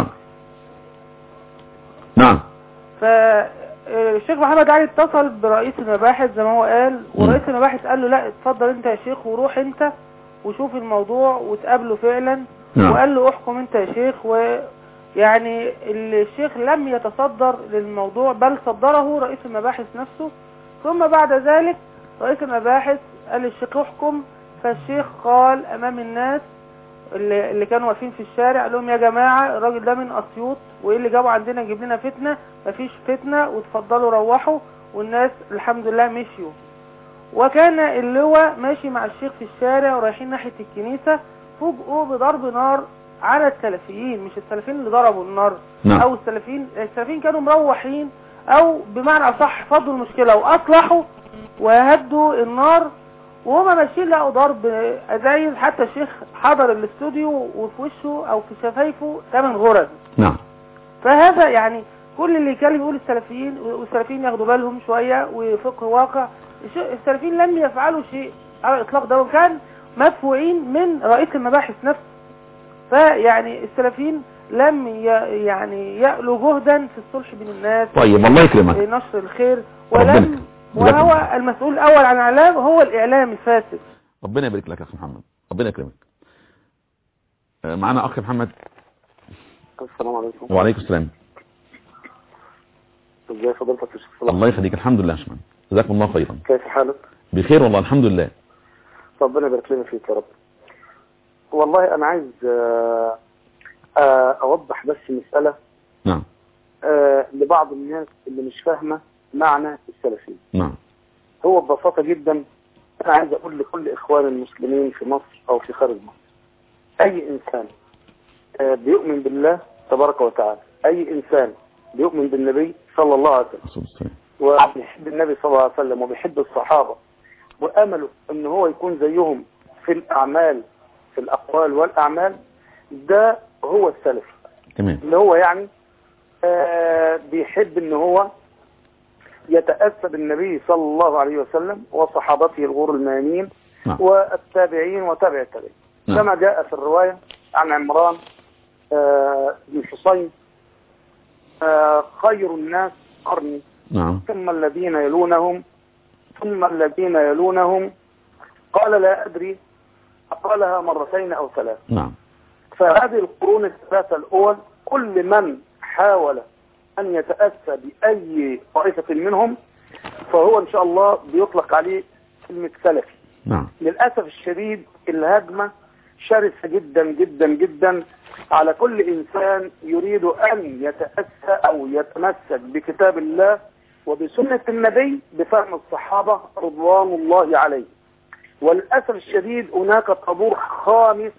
نعم فالشيخ محمد علي اتصل برئيس المباحث زي ما هو قال ورئيس المباحث قال له لا اتفضل انت يا شيخ وروح انت وشوف الموضوع وتقابله فعلا نعم. وقال له احكم انت يا شيخ ويعني الشيخ لم يتصدر للموضوع بل صدره رئيس المباحث نفسه ثم بعد ذلك رئيس المباحث قال للشيخ احكم فالشيخ قال امام الناس اللي, اللي كانوا واقفين في الشارع قال لهم يا جماعة الراجل ده من اسيوط وايه اللي جابه عندنا يجيب لنا فتنة مفيش فتنة وتفضلوا روحوا والناس الحمد لله مشيوا وكان اللواء ماشي مع الشيخ في الشارع ورايحين ناحية الكنيسة فوجئوا بضرب نار على السلفيين مش السلفيين اللي ضربوا النار نعم. او السلفيين السلفيين كانوا مروحين او بمعنى اصح فضوا المشكلة واصلحوا وهدوا النار وهما ماشيين لقوا ضرب ازايز حتى الشيخ حضر الاستوديو وفي وشه او في شفايفه ثمان غرز نعم فهذا يعني كل اللي يتكلم يقول السلفيين والسلفيين ياخدوا بالهم شوية وفقه واقع الش- السلفيين لم يفعلوا شيء على الاطلاق ده وكان مدفوعين من رئيس المباحث نفسه فيعني السلفيين لم ي- يعني يألوا جهدا في الصلح بين الناس طيب، الله يكرمك. في نشر الخير ربنا ولم يكرمك. جزاك وهو الله. المسؤول الاول عن الاعلام هو الاعلام الفاسد ربنا يبارك لك يا اخي محمد ربنا يكرمك آه، معانا اخ محمد السلام عليكم وعليكم السلام ازي فضيلتك يا شيخ صلاح الله يخليك الحمد لله يا شمال جزاكم الله خيرا كيف حالك بخير والله الحمد لله ربنا يبارك لنا فيك يا رب والله انا عايز آه، آه، اوضح بس مسألة نعم آه، لبعض الناس اللي مش فاهمة معنى السلفية نعم هو ببساطة جدا انا عايز اقول لكل اخوان المسلمين في مصر او في خارج مصر اي انسان آه، بيؤمن بالله تبارك وتعالى اي انسان بيؤمن بالنبي صلى الله عليه وسلم وبيحب النبي صلى الله عليه وسلم وبيحب الصحابة وامله ان هو يكون زيهم في الاعمال في الاقوال والاعمال ده هو السلف تمام اللي هو يعني آه بيحب ان هو يتأسى بالنبي صلى الله عليه وسلم وصحابته الغور الميامين نعم. والتابعين وتابع التابعين نعم. كما جاء في الرواية عن عمران آه بن حسين آه خير الناس قرني نعم ثم الذين يلونهم ثم الذين يلونهم قال لا أدري قالها مرتين أو ثلاث نعم فهذه القرون الثلاثة الأول كل من حاول أن يتأسى بأي طائفة منهم فهو إن شاء الله بيطلق عليه كلمة سلفي نعم للأسف الشديد الهجمة شرسة جدا جدا جدا على كل إنسان يريد أن يتأسى أو يتمسك بكتاب الله وبسنة النبي بفهم الصحابة رضوان الله عليه وللأسف الشديد هناك طابور خامس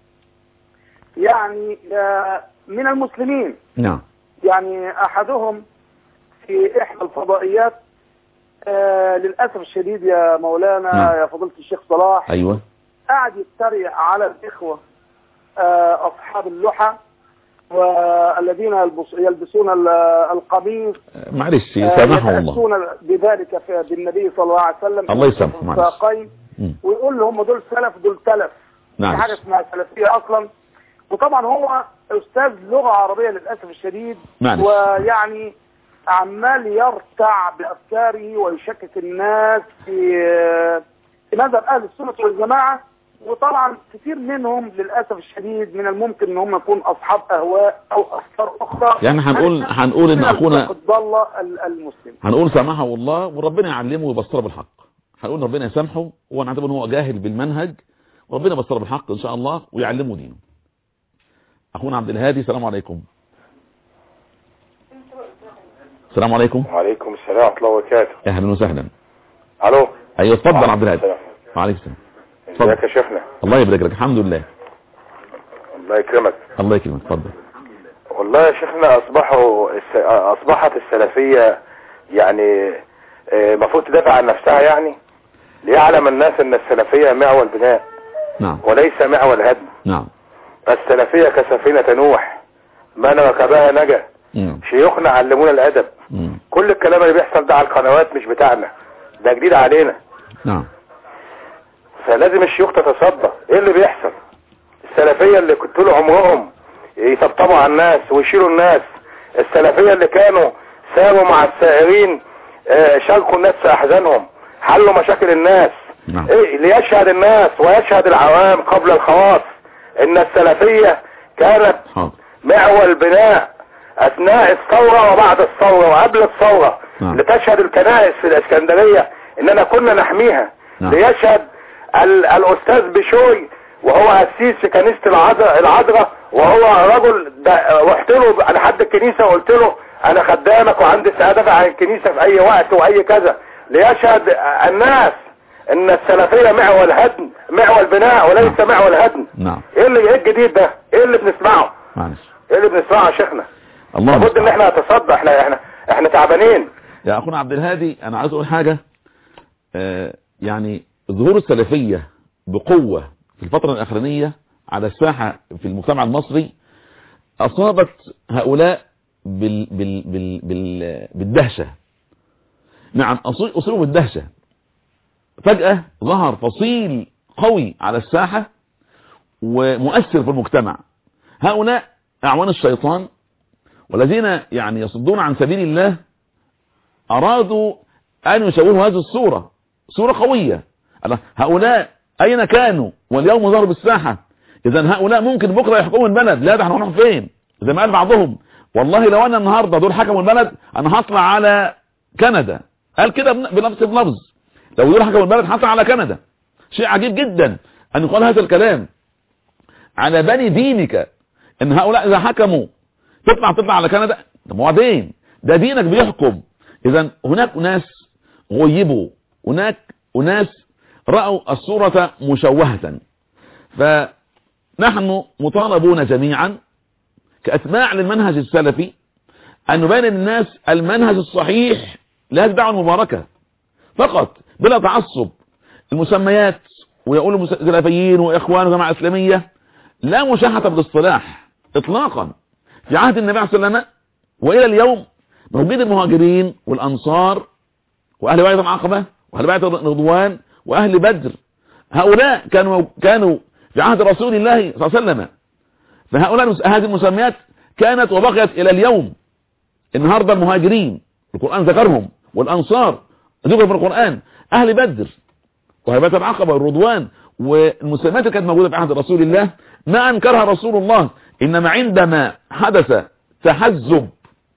يعني آه، من المسلمين نعم يعني أحدهم في إحدى الفضائيات آه للأسف الشديد يا مولانا نعم. يا فضيلة الشيخ صلاح ايوه قاعد يتريق على الإخوة آه أصحاب اللحى والذين يلبس يلبسون ال- القميص معلش آه، سامحه الله يتأسون بذلك في- بالنبي صلى الله عليه وسلم الله يسامحه، معلش. الساقين مم. ويقول له هم دول سلف دول تلف في معلش. حاجة اسمها سلفية أصلا وطبعا هو أستاذ لغة عربية للأسف الشديد معلش. ويعني عمال يرتع بأفكاره ويشكك الناس في في مذهب أهل السنة والجماعة وطبعا كثير منهم للأسف الشديد من الممكن ان هم يكون أصحاب أهواء أو أفكار أخرى يعني هنقول هنقول ان من اخونا الضالة ال- المسلم هنقول سامحه الله وربنا يعلمه ويبصره بالحق هنقول ربنا يسامحه ونعتبر ان هو جاهل بالمنهج وربنا يبصره بالحق ان شاء الله ويعلمه دينه اخونا عبد الهادي السلام عليكم السلام عليكم وعليكم السلام ورحمة الله وبركاته اهلا وسهلا الو ايوه اتفضل وعليكم عبد الهادي السلام. وعليكم السلام ازيك يا شيخنا الله يبارك لك الحمد لله الله يكرمك الله يكرمك اتفضل والله يا شيخنا اصبحوا الس... اصبحت السلفية يعني آه، المفروض تدافع عن نفسها يعني ليعلم الناس ان السلفية معول بناء نعم وليس معول هدم نعم السلفية كسفينة نوح من ركبها نجا مم. شيوخنا علمونا الادب مم. كل الكلام اللي بيحصل ده على القنوات مش بتاعنا ده جديد علينا نعم فلازم الشيوخ تتصدى ايه اللي بيحصل السلفية اللي كنت طول عمرهم يطبطبوا على الناس ويشيلوا الناس السلفية اللي كانوا ساروا مع السائرين آه، شاركوا الناس في احزانهم حلوا مشاكل الناس نعم. إيه ليشهد الناس ويشهد العوام قبل الخواص ان السلفية كانت حاضر معول بناء اثناء الثورة وبعد الثورة وقبل الثورة نعم. لتشهد الكنائس في الاسكندرية اننا كنا نحميها نعم. ليشهد ال- الاستاذ بشوي وهو قسيس في كنيسة العذراء العذراء وهو رجل ده- رحت له لحد الكنيسة وقلت له انا خدامك وعندي استعداد عن الكنيسة في اي وقت واي كذا ليشهد الناس ان السلفية معول هدم معول بناء وليس معول هدم نعم ايه اللي ايه الجديد ده ايه اللي بنسمعه معلش ايه اللي بنسمعه يا شيخنا الله لابد ان المستعان. احنا نتصدى احنا احنا احنا تعبانين يا اخونا عبد الهادي انا عايز اقول حاجة آه يعني ظهور السلفية بقوة في الفترة الاخرانية على الساحة في المجتمع المصري اصابت هؤلاء بال بال بال بال بالدهشة نعم أصي- اصيبوا بالدهشة فجأة ظهر فصيل قوي على الساحة ومؤثر في المجتمع هؤلاء اعوان الشيطان والذين يعني يصدون عن سبيل الله أرادوا أن يشوهوا هذه الصورة صورة قوية الله، هؤلاء أين كانوا واليوم ظهروا بالساحة إذا هؤلاء ممكن بكرة يحكموا البلد لا ده احنا هنروح فين زي ما قال بعضهم والله لو أنا النهاردة دول حكموا البلد أنا هطلع على كندا قال كده بن- بنفس اللفظ لو دول حكموا البلد هطلع على كندا شيء عجيب جدا أن يقال هذا الكلام على بني دينك ان هؤلاء اذا حكموا تطلع تطلع على كندا طب وبعدين ده دينك بيحكم اذا هناك ناس غيبوا هناك اناس رأوا الصورة مشوهة فنحن مطالبون جميعا كأتباع للمنهج السلفي أن نبين للناس المنهج الصحيح لهذه الدعوة المباركة فقط بلا تعصب المسميات ويقولوا مس- سلفيين وإخوان وجماعة إسلامية لا مشاحة بالاصطلاح إطلاقا في عهد النبي عليه الصلاة والسلام وإلى اليوم موجود المهاجرين والأنصار وأهل بيت العقبة وأهل بيت الرضوان وأهل بدر هؤلاء كانوا كانوا في عهد رسول الله صلى الله عليه وسلم فهؤلاء هذه المسميات كانت وبقيت إلى اليوم النهاردة المهاجرين القرآن ذكرهم والأنصار ذكر في القرآن أهل بدر وأهل بيت العقبة والرضوان والمسلمات اللي كانت موجودة في عهد رسول الله ما أنكرها رسول الله إنما عندما حدث تحزب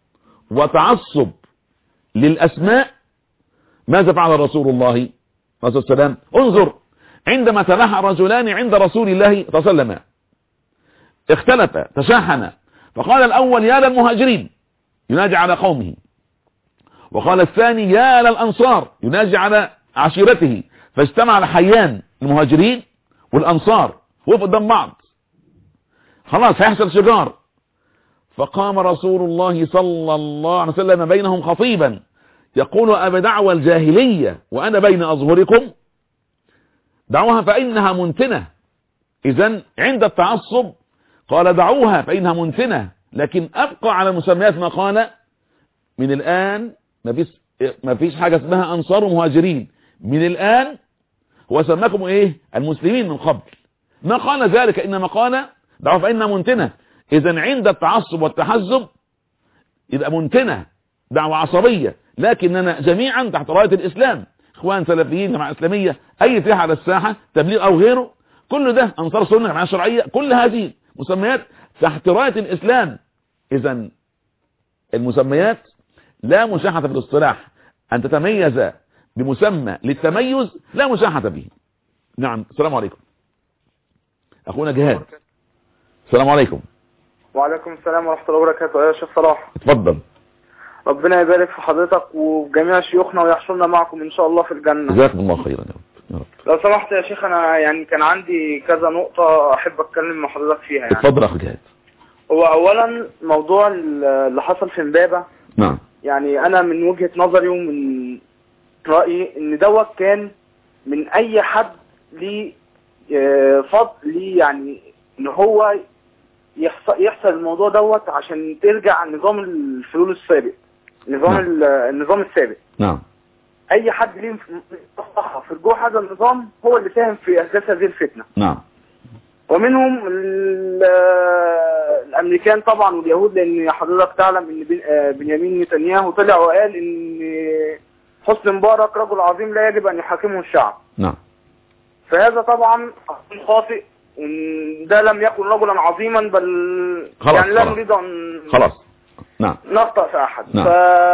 وتعصب للأسماء ماذا فعل رسول الله صلى الله عليه وسلم انظر عندما تلاحى رجلان عند رسول الله صلى الله عليه وسلم اختلف تشاحن فقال الأول يا للمهاجرين ينادي على قومه وقال الثاني يا للأنصار ينادي على عشيرته فاجتمع الحيان المهاجرين والأنصار وقفوا قدام بعض خلاص هيحصل شجار فقام رسول الله صلى الله عليه وسلم بينهم خطيبا يقول أبدعوى الجاهلية وأنا بين أظهركم دعوها فإنها منتنة إذا عند التعصب قال دعوها فإنها منتنة لكن أبقى على مسميات ما قال من الآن ما فيش ما فيش حاجة اسمها أنصار ومهاجرين من الآن هو سماكم إيه المسلمين من قبل ما قال ذلك إنما قال دعوها فإنها منتنة إذا عند التعصب والتحزب يبقى منتنة دعوة عصبية لكننا جميعا تحت راية الإسلام إخوان سلفيين جماعة إسلامية أي فئة على الساحة تبليغ أو غيره كل ده أنصار سنة جماعة شرعية كل هذه مسميات تحت راية الإسلام إذا المسميات لا مشاحة في الاصطلاح أن تتميز بمسمى للتميز لا مشاحة به نعم السلام عليكم أخونا جهاد السلام عليكم وعليكم السلام ورحمة الله وبركاته يا شيخ صلاح اتفضل ربنا يبارك في حضرتك وجميع شيوخنا ويحشرنا معكم ان شاء الله في الجنة جزاكم الله خيرا يا رب يا رب لو سمحت يا شيخ انا يعني كان عندي كذا نقطة احب اتكلم مع حضرتك فيها يعني اتفضل اخ جهاد هو اولا موضوع اللي حصل في امبابة نعم يعني انا من وجهة نظري ومن رأيي ان دوت كان من اي حد ليه آه، فضل ليه يعني ان هو يحصل, يحصل الموضوع دوت عشان ترجع نظام الفلول السابق نظام نعم. ال- النظام السابق نعم اي حد ليه مصلحة في رجوع هذا النظام هو اللي ساهم في احداث هذه الفتنة نعم ومنهم ال- الامريكان طبعا واليهود لان حضرتك تعلم ان بن- آه، بنيامين نتنياهو طلع وقال ان حسني مبارك رجل عظيم لا يجب ان يحاكمه الشعب نعم فهذا طبعا أمر خاطئ وإن ده لم يكن رجلا عظيما بل خلاص، يعني لا خلاص. نريد ان خلاص نعم نخطأ في احد نعم. ف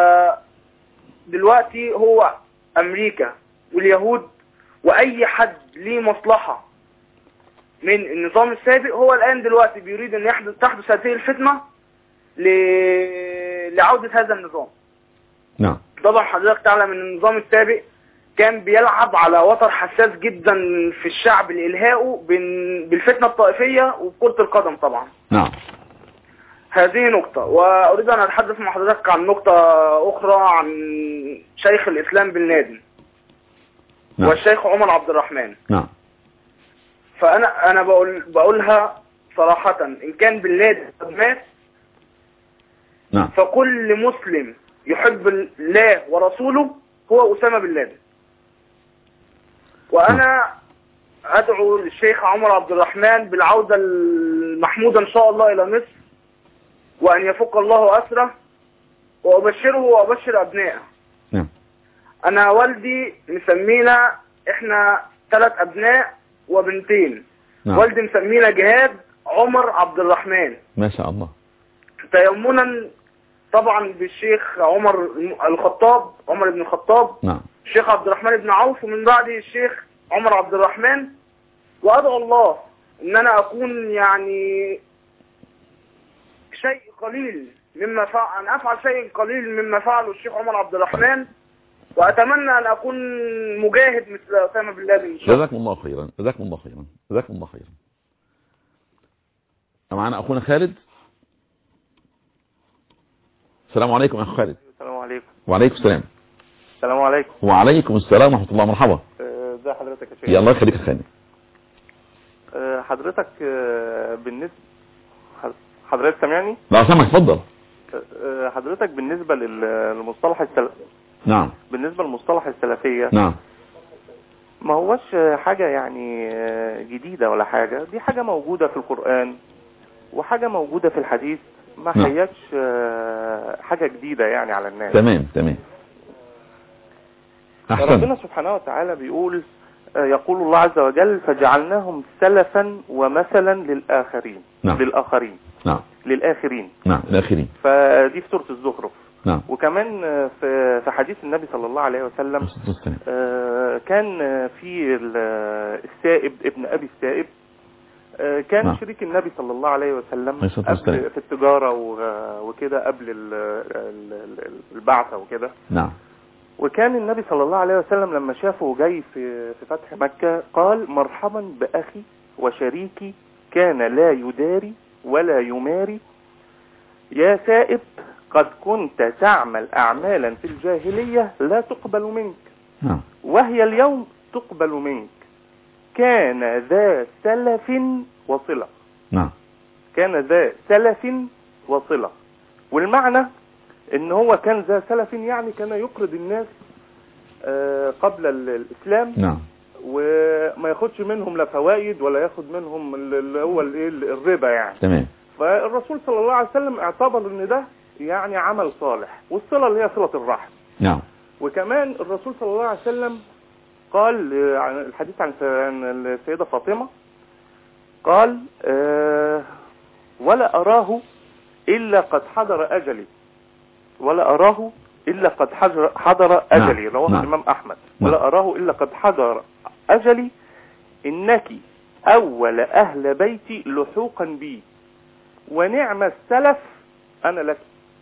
دلوقتي هو امريكا واليهود واي حد ليه مصلحة من النظام السابق هو الان دلوقتي بيريد ان يحدث تحدث هذه الفتنة ل... لعودة هذا النظام نعم طبعا حضرتك تعلم ان النظام السابق كان بيلعب على وتر حساس جدا في الشعب لإلهائه بين- بالفتنة الطائفية وكرة القدم طبعا نعم هذه نقطة وأريد أن أتحدث مع حضرتك عن نقطة أخرى عن شيخ الإسلام بن لادن نعم. والشيخ عمر عبد الرحمن نعم فأنا أنا بقول بقولها صراحة إن كان بن لادن قد مات نعم فكل مسلم يحب الله ورسوله هو أسامة بن لادن وأنا أدعو للشيخ عمر عبد الرحمن بالعودة المحمودة إن شاء الله إلى مصر وأن يفك الله أسره وأبشره وأبشر أبنائه نعم. أنا والدي مسمينا إحنا ثلاث أبناء وبنتين نعم. والدي مسمينا جهاد عمر عبد الرحمن ما شاء الله تيمنا طبعا بالشيخ عمر الخطاب عمر بن الخطاب نعم الشيخ عبد الرحمن بن عوف ومن بعده الشيخ عمر عبد الرحمن وادعو الله ان انا اكون يعني شيء قليل مما فعل ان افعل شيء قليل مما فعله الشيخ عمر عبد الرحمن واتمنى ان اكون مجاهد مثل اسامه بن لادن ان شاء الله جزاكم الله خيرا جزاكم الله خيرا جزاكم الله خيرا معنا اخونا خالد السلام عليكم يا اخ خالد السلام عليكم وعليكم السلام السلام عليكم وعليكم السلام ورحمه الله مرحبا آه، ازي حضرتك يا شيخ يا الله يخليك يا خالد آه، حضرتك آه، بالنسبه حضرتك سامعني لا سامح اتفضل آه، حضرتك بالنسبه لل- للمصطلح السل... نعم بالنسبه للمصطلح السلفيه نعم ما هوش حاجه يعني آه، جديده ولا حاجه دي حاجه موجوده في القران وحاجه موجوده في الحديث ما نعم. هياش آه، حاجه جديده يعني على الناس تمام تمام ربنا احسن سبحانه وتعالى بيقول آه، يقول الله عز وجل فجعلناهم سلفا ومثلا للآخرين نعم. للآخرين نعم للآخرين نعم الاخرين فدي في سورة الزخرف نعم وكمان آه، في في حديث النبي صلى الله عليه وسلم والسلام. آه، كان آه، في ال- آه، السائب ابن أبي السائب آه، كان نعم. شريك النبي صلى الله عليه وسلم عليه الصلاة والسلام. قبل في التجارة و- وكده قبل ال- ال- ال- البعثة وكده نعم وكان النبي صلى الله عليه وسلم لما شافه جاي في في فتح مكة قال مرحبا بأخي وشريكي كان لا يداري ولا يماري يا سائب قد كنت تعمل أعمالا في الجاهلية لا تقبل منك نعم وهي اليوم تقبل منك كان ذا سلف وصلة نعم كان ذا سلف وصلة والمعنى ان هو كان ذا سلف يعني كان يقرض الناس آه، قبل ال- الاسلام نعم وما ياخدش منهم لا فوائد ولا ياخد منهم ال- اللي هو الايه الربا يعني تمام فالرسول صلى الله عليه وسلم اعتبر ان ده يعني عمل صالح والصلة اللي هي صلة الرحم نعم وكمان الرسول صلى الله عليه وسلم قال آه، عن الحديث عن س- عن السيدة فاطمة قال آه، ولا أراه إلا قد حضر أجلي ولا أراه إلا قد حضر, حضر أجلي نعم، رواه نعم. الإمام أحمد نعم. ولا أراه إلا قد حضر أجلي إنك أول أهل بيتي لحوقا بي ونعم السلف أنا لك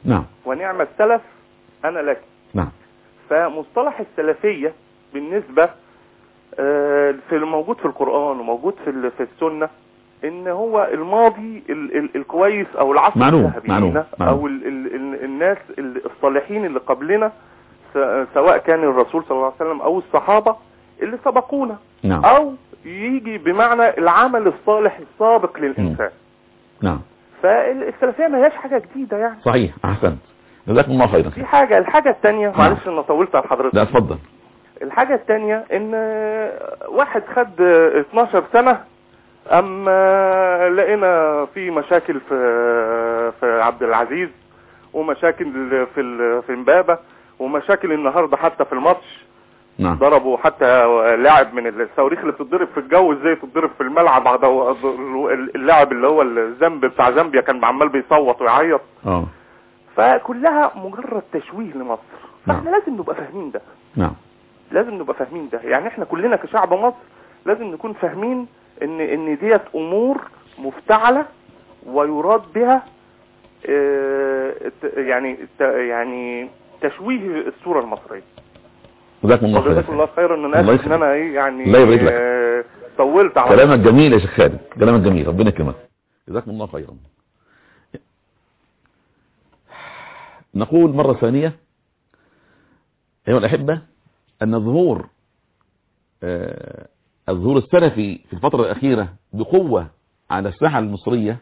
نعم ونعم السلف انا لك نعم فمصطلح السلفية بالنسبة آه، في الموجود في القرآن وموجود في ال- في السنة ان هو الماضي ال ال الكويس او العصر معلوم، الذهبي معلوم، لينا، معلوم. او ال ال ال الناس ال- الصالحين اللي قبلنا س- سواء كان الرسول صلى الله عليه وسلم او الصحابة اللي سبقونا نعم او يجي بمعنى العمل الصالح السابق للانسان نعم فالسلفية ما هياش حاجة جديدة يعني صحيح احسنت جزاكم الله خيرا في حاجة الحاجة التانية معلش انا طولت على حضرتك لا اتفضل الحاجة التانية ان واحد خد 12 سنة اما لقينا في مشاكل في في عبد العزيز ومشاكل في ال- في امبابة ومشاكل النهاردة حتى في الماتش نعم ضربوا حتى لاعب من الصواريخ اللي بتتضرب في الجو ازاي تتضرب في الملعب عضو- اللاعب اللي هو الزامبي بتاع زامبيا كان عمال بيصوت ويعيط اه فكلها مجرد تشويه لمصر نعم. فاحنا لازم نبقى فاهمين ده نعم لازم نبقى فاهمين ده يعني احنا كلنا كشعب مصر لازم نكون فاهمين ان ان ديت امور مفتعلة ويراد بها اه ت- يعني ت- يعني تشويه الصورة المصرية جزاكم الله وجزاك خيرا الله خيرا ان انا الله اسف ان يخليك. انا ايه يعني الله يبارك لك. اه طولت على كلامك جميل يا شيخ خالد كلامك جميل ربنا يكرمك جزاكم الله خيرا نقول مرة ثانية أيها الأحبة أن ظهور آه، الظهور السلفي في الفترة الأخيرة بقوة على الساحة المصرية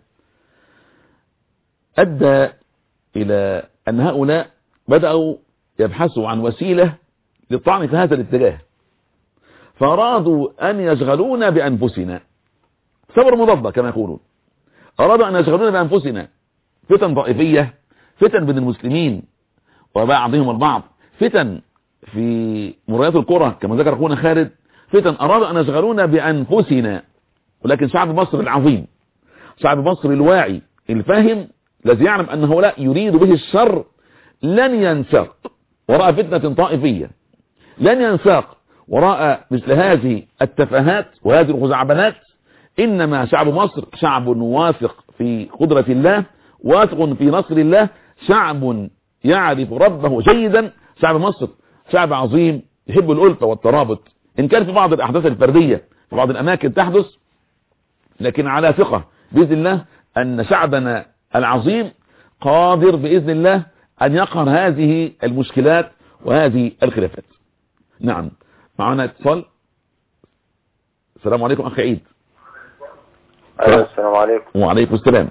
أدى إلى أن هؤلاء بدأوا يبحثوا عن وسيلة للطعن في هذا الاتجاه فأرادوا أن يشغلونا بأنفسنا ثمر مضادة كما يقولون أرادوا أن يشغلونا بأنفسنا فتن طائفية فتن بين المسلمين وبعضهم البعض فتن في مباريات الكرة كما ذكر أخونا خالد فتن أرادوا أن يشغلونا بأنفسنا ولكن شعب مصر العظيم شعب مصر الواعي الفاهم الذي يعلم أن هؤلاء يريد به الشر لن ينساق وراء فتنة طائفية لن ينساق وراء مثل هذه التفاهات وهذه الخزعبلات إنما شعب مصر شعب واثق في قدرة الله واثق في نصر الله شعب يعرف ربه جيدا شعب مصر شعب عظيم يحب الألفة والترابط إن كان في بعض الأحداث الفردية في بعض الأماكن تحدث لكن على ثقة بإذن الله أن شعبنا العظيم قادر بإذن الله أن يقهر هذه المشكلات وهذه الخلافات نعم معنا اتصال السلام عليكم أخي عيد ايوه السلام عليكم وعليكم السلام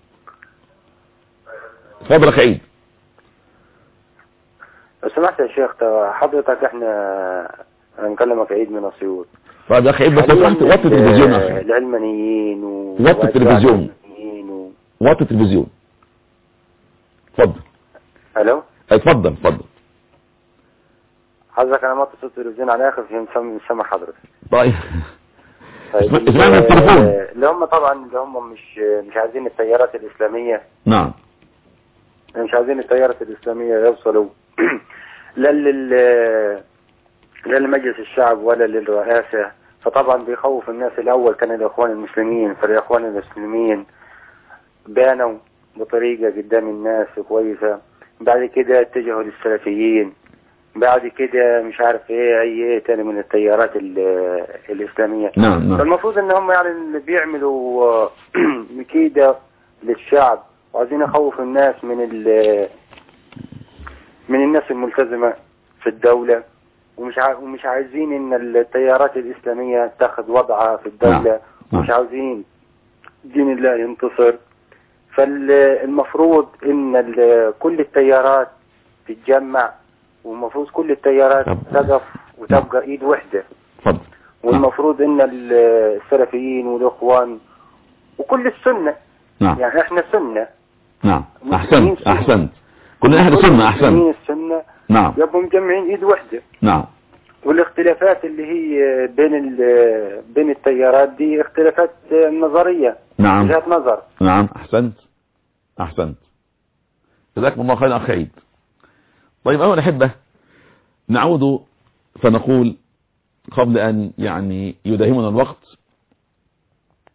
تفضل أخي عيد لو سمحت يا شيخ طب حضرتك احنا هنكلمك عيد من اسيوط طيب يا أخي عيد بس لو سمحت وطي التلفزيون يا أخي العلمانيين و... وطي التلفزيون والعلمانيين و... وطي التلفزيون اتفضل الو اتفضل اتفضل حضرتك انا موطي صوت التلفزيون على الاخر في مسمى مسمى حضرتك طيب طيب اسمع- اسمعنا التليفون. ال- اللي هم طبعا اللي هم مش مش عايزين التيارات الاسلاميه نعم مش عايزين التيارات الإسلامية يوصلوا لا لل لا لمجلس الشعب ولا للرئاسة فطبعا بيخوف الناس الأول كان الإخوان المسلمين فالإخوان المسلمين بانوا بطريقة قدام الناس كويسة بعد كده اتجهوا للسلفيين بعد كده مش عارف ايه اي ايه تاني من التيارات ال- الإسلامية نعم نعم فالمفروض ان هم يعني اللي بيعملوا آه، مكيدة للشعب وعايزين يخوفوا الناس من ال من الناس الملتزمة في الدولة ومش ع... ومش عايزين ان التيارات الاسلامية تاخذ وضعها في الدولة ومش عاوزين دين الله ينتصر فالمفروض ان ال... كل التيارات تتجمع والمفروض كل التيارات تقف وتبقى ايد واحدة اتفضل والمفروض ان ال- السلفيين والاخوان وكل السنة نعم يعني احنا سنة نعم احسنت احسنت كلنا اهل سنة احسنت المسلمين السنة نعم يبقوا مجمعين ايد واحدة نعم والاختلافات اللي هي بين ال- بين التيارات دي اختلافات نظرية نعم وجهات نظر نعم احسنت احسنت جزاكم الله خيرا اخي عيد طيب ايها الاحبه نعود فنقول قبل ان يعني يداهمنا الوقت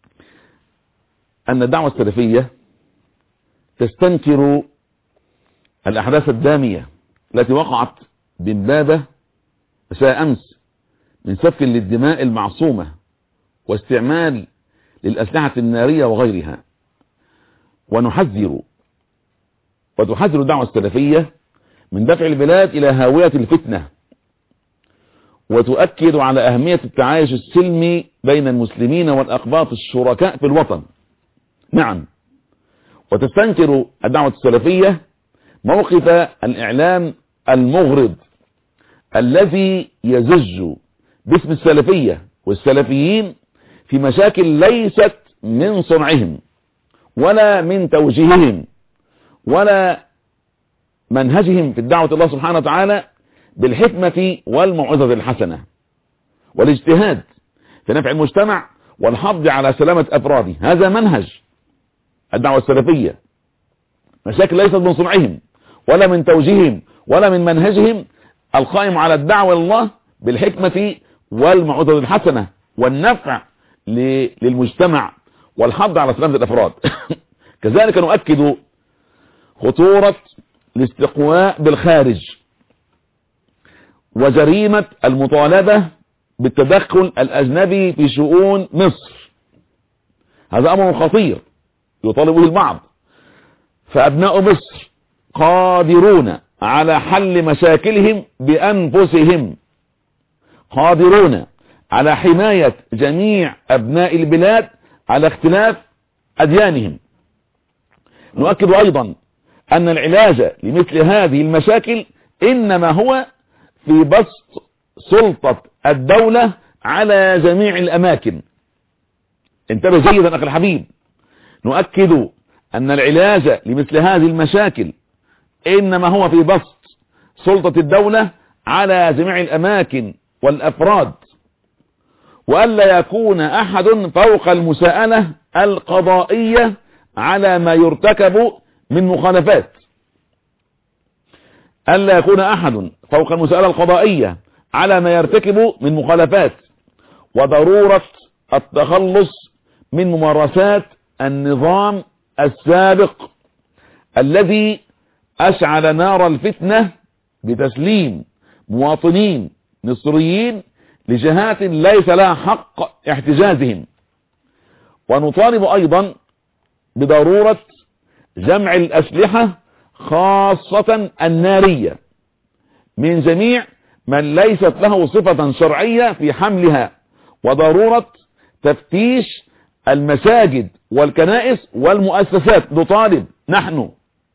ان الدعوه السلفيه تستنكر الأحداث الدامية التي وقعت بمبابة مساء أمس من سفك للدماء المعصومة واستعمال للأسلحة النارية وغيرها ونحذر وتحذر الدعوة السلفية من دفع البلاد إلى هاوية الفتنة وتؤكد على أهمية التعايش السلمي بين المسلمين والأقباط الشركاء في الوطن نعم وتستنكر الدعوة السلفية موقف الإعلام المغرض الذي يزج باسم السلفية والسلفيين في مشاكل ليست من صنعهم ولا من توجيههم ولا منهجهم في الدعوة الله سبحانه وتعالى بالحكمة والموعظة الحسنة والاجتهاد في نفع المجتمع والحض على سلامة أفراده هذا منهج الدعوة السلفية مشاكل ليست من صنعهم ولا من توجيههم ولا من منهجهم القائم على الدعوة الله بالحكمة والموعظة الحسنة والنفع للمجتمع والحض على سلامة الأفراد كذلك نؤكد خطورة الاستقواء بالخارج وجريمة المطالبة بالتدخل الأجنبي في شؤون مصر هذا أمر خطير يطالب به البعض فأبناء مصر قادرون على حل مشاكلهم بأنفسهم قادرون على حماية جميع أبناء البلاد على اختلاف أديانهم نؤكد أيضا أن العلاج لمثل هذه المشاكل إنما هو في بسط سلطة الدولة على جميع الأماكن انتبه جيدا أخي الحبيب نؤكد أن العلاج لمثل هذه المشاكل إنما هو في بسط سلطة الدولة على جميع الأماكن والأفراد وألا يكون أحد فوق المساءلة القضائية على ما يرتكب من مخالفات ألا يكون أحد فوق المسألة القضائية على ما يرتكب من مخالفات وضرورة التخلص من ممارسات النظام السابق الذي أشعل نار الفتنة بتسليم مواطنين مصريين لجهات ليس لها حق احتجازهم ونطالب أيضا بضرورة جمع الأسلحة خاصة النارية من جميع من ليست له صفة شرعية في حملها وضرورة تفتيش المساجد والكنائس والمؤسسات نطالب نحن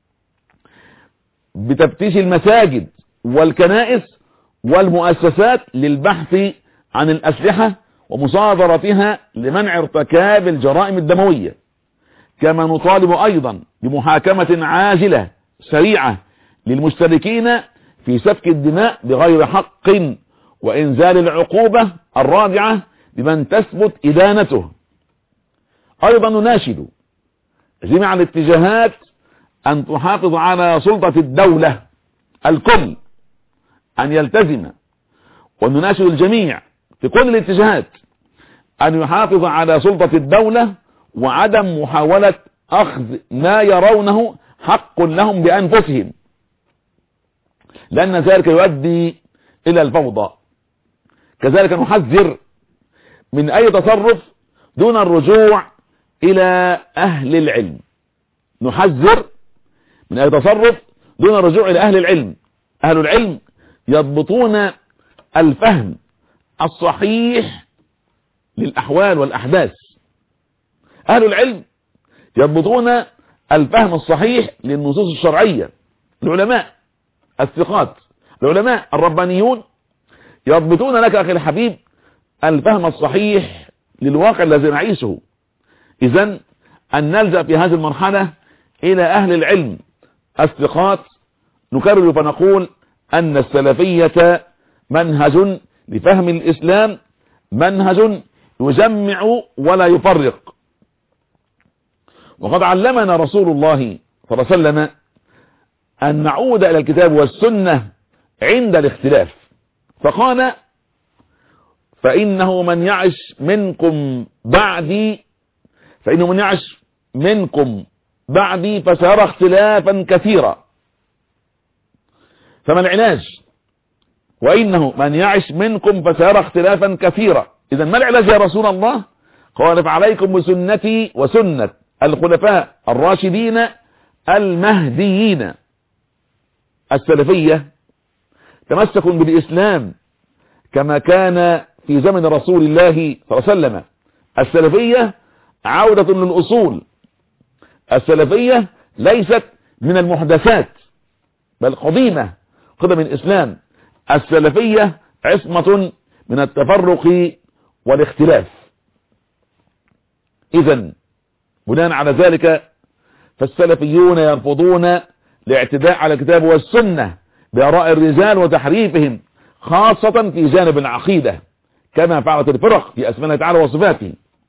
بتفتيش المساجد والكنائس والمؤسسات للبحث عن الأسلحة ومصادرتها لمنع ارتكاب الجرائم الدموية كما نطالب أيضا بمحاكمة عاجلة سريعة للمشتركين في سفك الدماء بغير حق وإنزال العقوبة الرادعة لمن تثبت إدانته أيضا نناشد جميع الاتجاهات أن تحافظ على سلطة الدولة الكل أن يلتزم ونناشد الجميع في كل الاتجاهات أن يحافظ على سلطة الدولة وعدم محاولة أخذ ما يرونه حق لهم بأنفسهم لأن ذلك يؤدي إلى الفوضى كذلك نحذر من أي تصرف دون الرجوع إلى أهل العلم نحذر من أي تصرف دون الرجوع إلى أهل العلم أهل العلم يضبطون الفهم الصحيح للأحوال والأحداث أهل العلم يضبطون الفهم الصحيح للنصوص الشرعية العلماء الثقات العلماء الربانيون يضبطون لك أخي الحبيب الفهم الصحيح للواقع الذي نعيشه إذن أن نلجأ في هذه المرحلة إلى أهل العلم الثقات نكرر فنقول أن السلفية منهج لفهم الإسلام منهج يجمع ولا يفرق وقد علمنا رسول الله صلى الله عليه وسلم أن نعود إلى الكتاب والسنة عند الاختلاف فقال فإنه من يعش منكم بعدي فإنه من يعش منكم بعدي فسيرى اختلافا كثيرا فما العلاج وإنه من يعش منكم فسيرى اختلافا كثيرا إذا ما العلاج يا رسول الله قال فعليكم بسنتي وسنة الخلفاء الراشدين المهديين السلفية تمسكوا بالإسلام كما كان في زمن رسول الله صلى الله عليه وسلم السلفية عودة للأصول السلفية ليست من المحدثات بل قديمة قدم الإسلام السلفية عصمة من التفرق والاختلاف إذا بناء على ذلك فالسلفيون يرفضون الاعتداء على الكتاب والسنة بآراء الرجال وتحريفهم خاصة في جانب العقيدة كما فعلت الفرق في أسماء الله تعالى وصفاته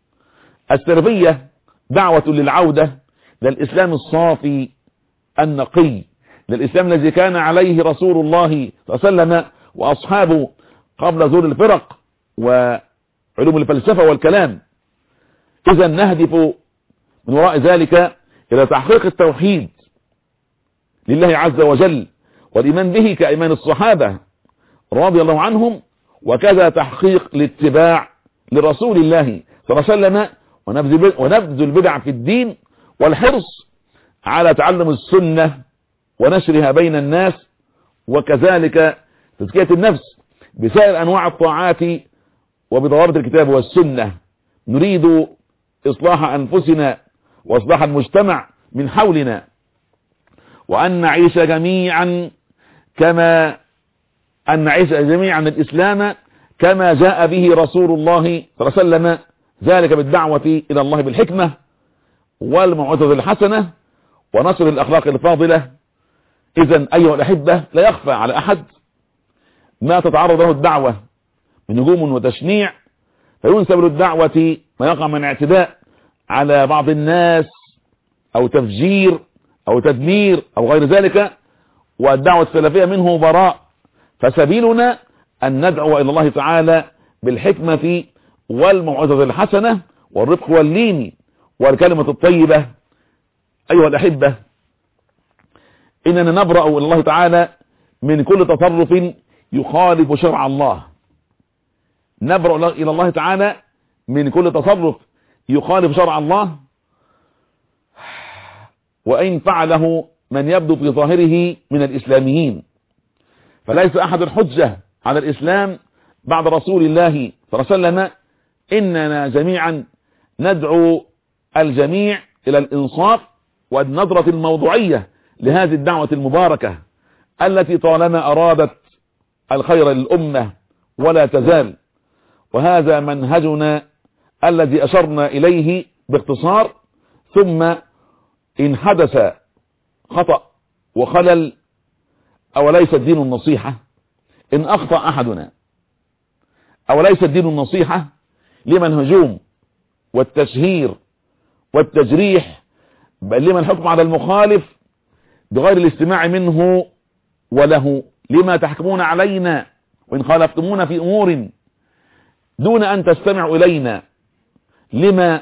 السلفية دعوة للعودة للإسلام الصافي النقي للإسلام الذي كان عليه رسول الله صلى الله عليه وسلم وأصحابه قبل ظهور الفرق وعلوم الفلسفة والكلام إذا نهدف من وراء ذلك إلى تحقيق التوحيد لله عز وجل والإيمان به كإيمان الصحابة رضي الله عنهم وكذا تحقيق الاتباع لرسول الله صلى الله عليه وسلم ونبذ البدع في الدين والحرص على تعلم السنة ونشرها بين الناس وكذلك تزكية النفس بسائر أنواع الطاعات وبضوابط الكتاب والسنة نريد إصلاح أنفسنا وإصلاح المجتمع من حولنا وأن نعيش جميعا كما أن نعيش جميعا الإسلام كما جاء به رسول الله صلى الله عليه وسلم ذلك بالدعوة إلى الله بالحكمة والموعظة الحسنة ونشر الأخلاق الفاضلة إذا أيها الأحبة لا يخفى على أحد ما تتعرض له الدعوة من هجوم وتشنيع فينسب للدعوة ما يقع من اعتداء على بعض الناس أو تفجير أو تدمير أو غير ذلك والدعوة السلفية منه براء فسبيلنا أن ندعو إلى الله تعالى بالحكمة والموعظة الحسنة والرفق واللين والكلمة الطيبة أيها الأحبة إننا نبرأ إلى الله تعالى من كل تصرف يخالف شرع الله نبرأ إلى الله تعالى من كل تصرف يخالف شرع الله وإن فعله من يبدو في ظاهره من الإسلاميين فليس أحد حجة على الإسلام بعد رسول الله صلى الله عليه وسلم إننا جميعا ندعو الجميع إلى الإنصاف والنظرة الموضوعية لهذه الدعوة المباركة التي طالما أرادت الخير للأمة ولا تزال وهذا منهجنا الذي أشرنا إليه باختصار ثم إن حدث خطأ وخلل أوليس الدين النصيحة إن أخطأ أحدنا أوليس الدين النصيحة لمن هجوم والتشهير والتجريح بل لمن الحكم على المخالف بغير الاستماع منه وله لما تحكمون علينا وإن خالفتمونا في أمور دون أن تستمعوا إلينا لما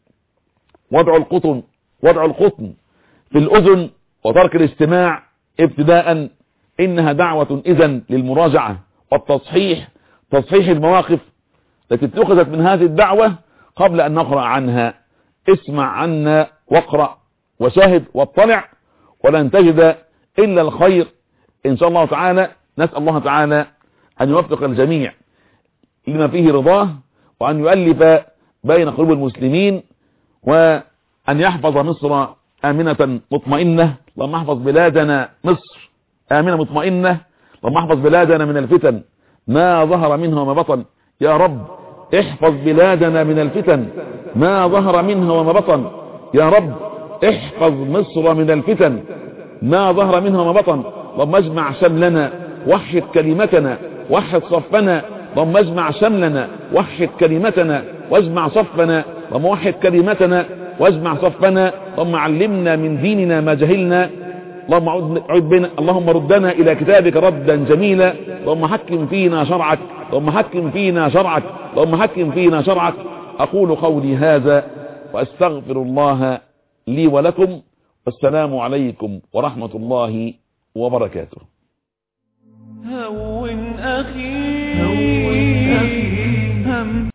وضع القطن وضع القطن في الأذن وترك الاستماع ابتداء إنها دعوة إذن للمراجعة والتصحيح تصحيح المواقف التي اتخذت من هذه الدعوة قبل أن نقرأ عنها اسمع عنا واقرأ وشاهد واطلع ولن تجد إلا الخير إن شاء الله تعالى نسأل الله تعالى أن يوفق الجميع لما فيه رضاه وأن يؤلف بين قلوب المسلمين وأن يحفظ مصر آمنة مطمئنة اللهم احفظ بلادنا مصر آمنة مطمئنة اللهم احفظ بلادنا من الفتن ما ظهر منها وما بطن يا رب احفظ بلادنا من الفتن ما ظهر منها وما بطن يا رب احفظ مصر من الفتن ما ظهر منها وما بطن اللهم اجمع شملنا وحد كلمتنا وحد صفنا اللهم اجمع شملنا وحد كلمتنا واجمع صفنا اللهم وحد كلمتنا واجمع صفنا اللهم علمنا من ديننا ما جهلنا اللهم عد بنا اللهم ردنا الى كتابك ردا جميلا اللهم حكم فينا شرعك اللهم حكم فينا شرعك اللهم حكم فينا شرعك اقول قولي هذا واستغفر الله لي ولكم والسلام عليكم ورحمة الله وبركاته هون أخي هون أخي هم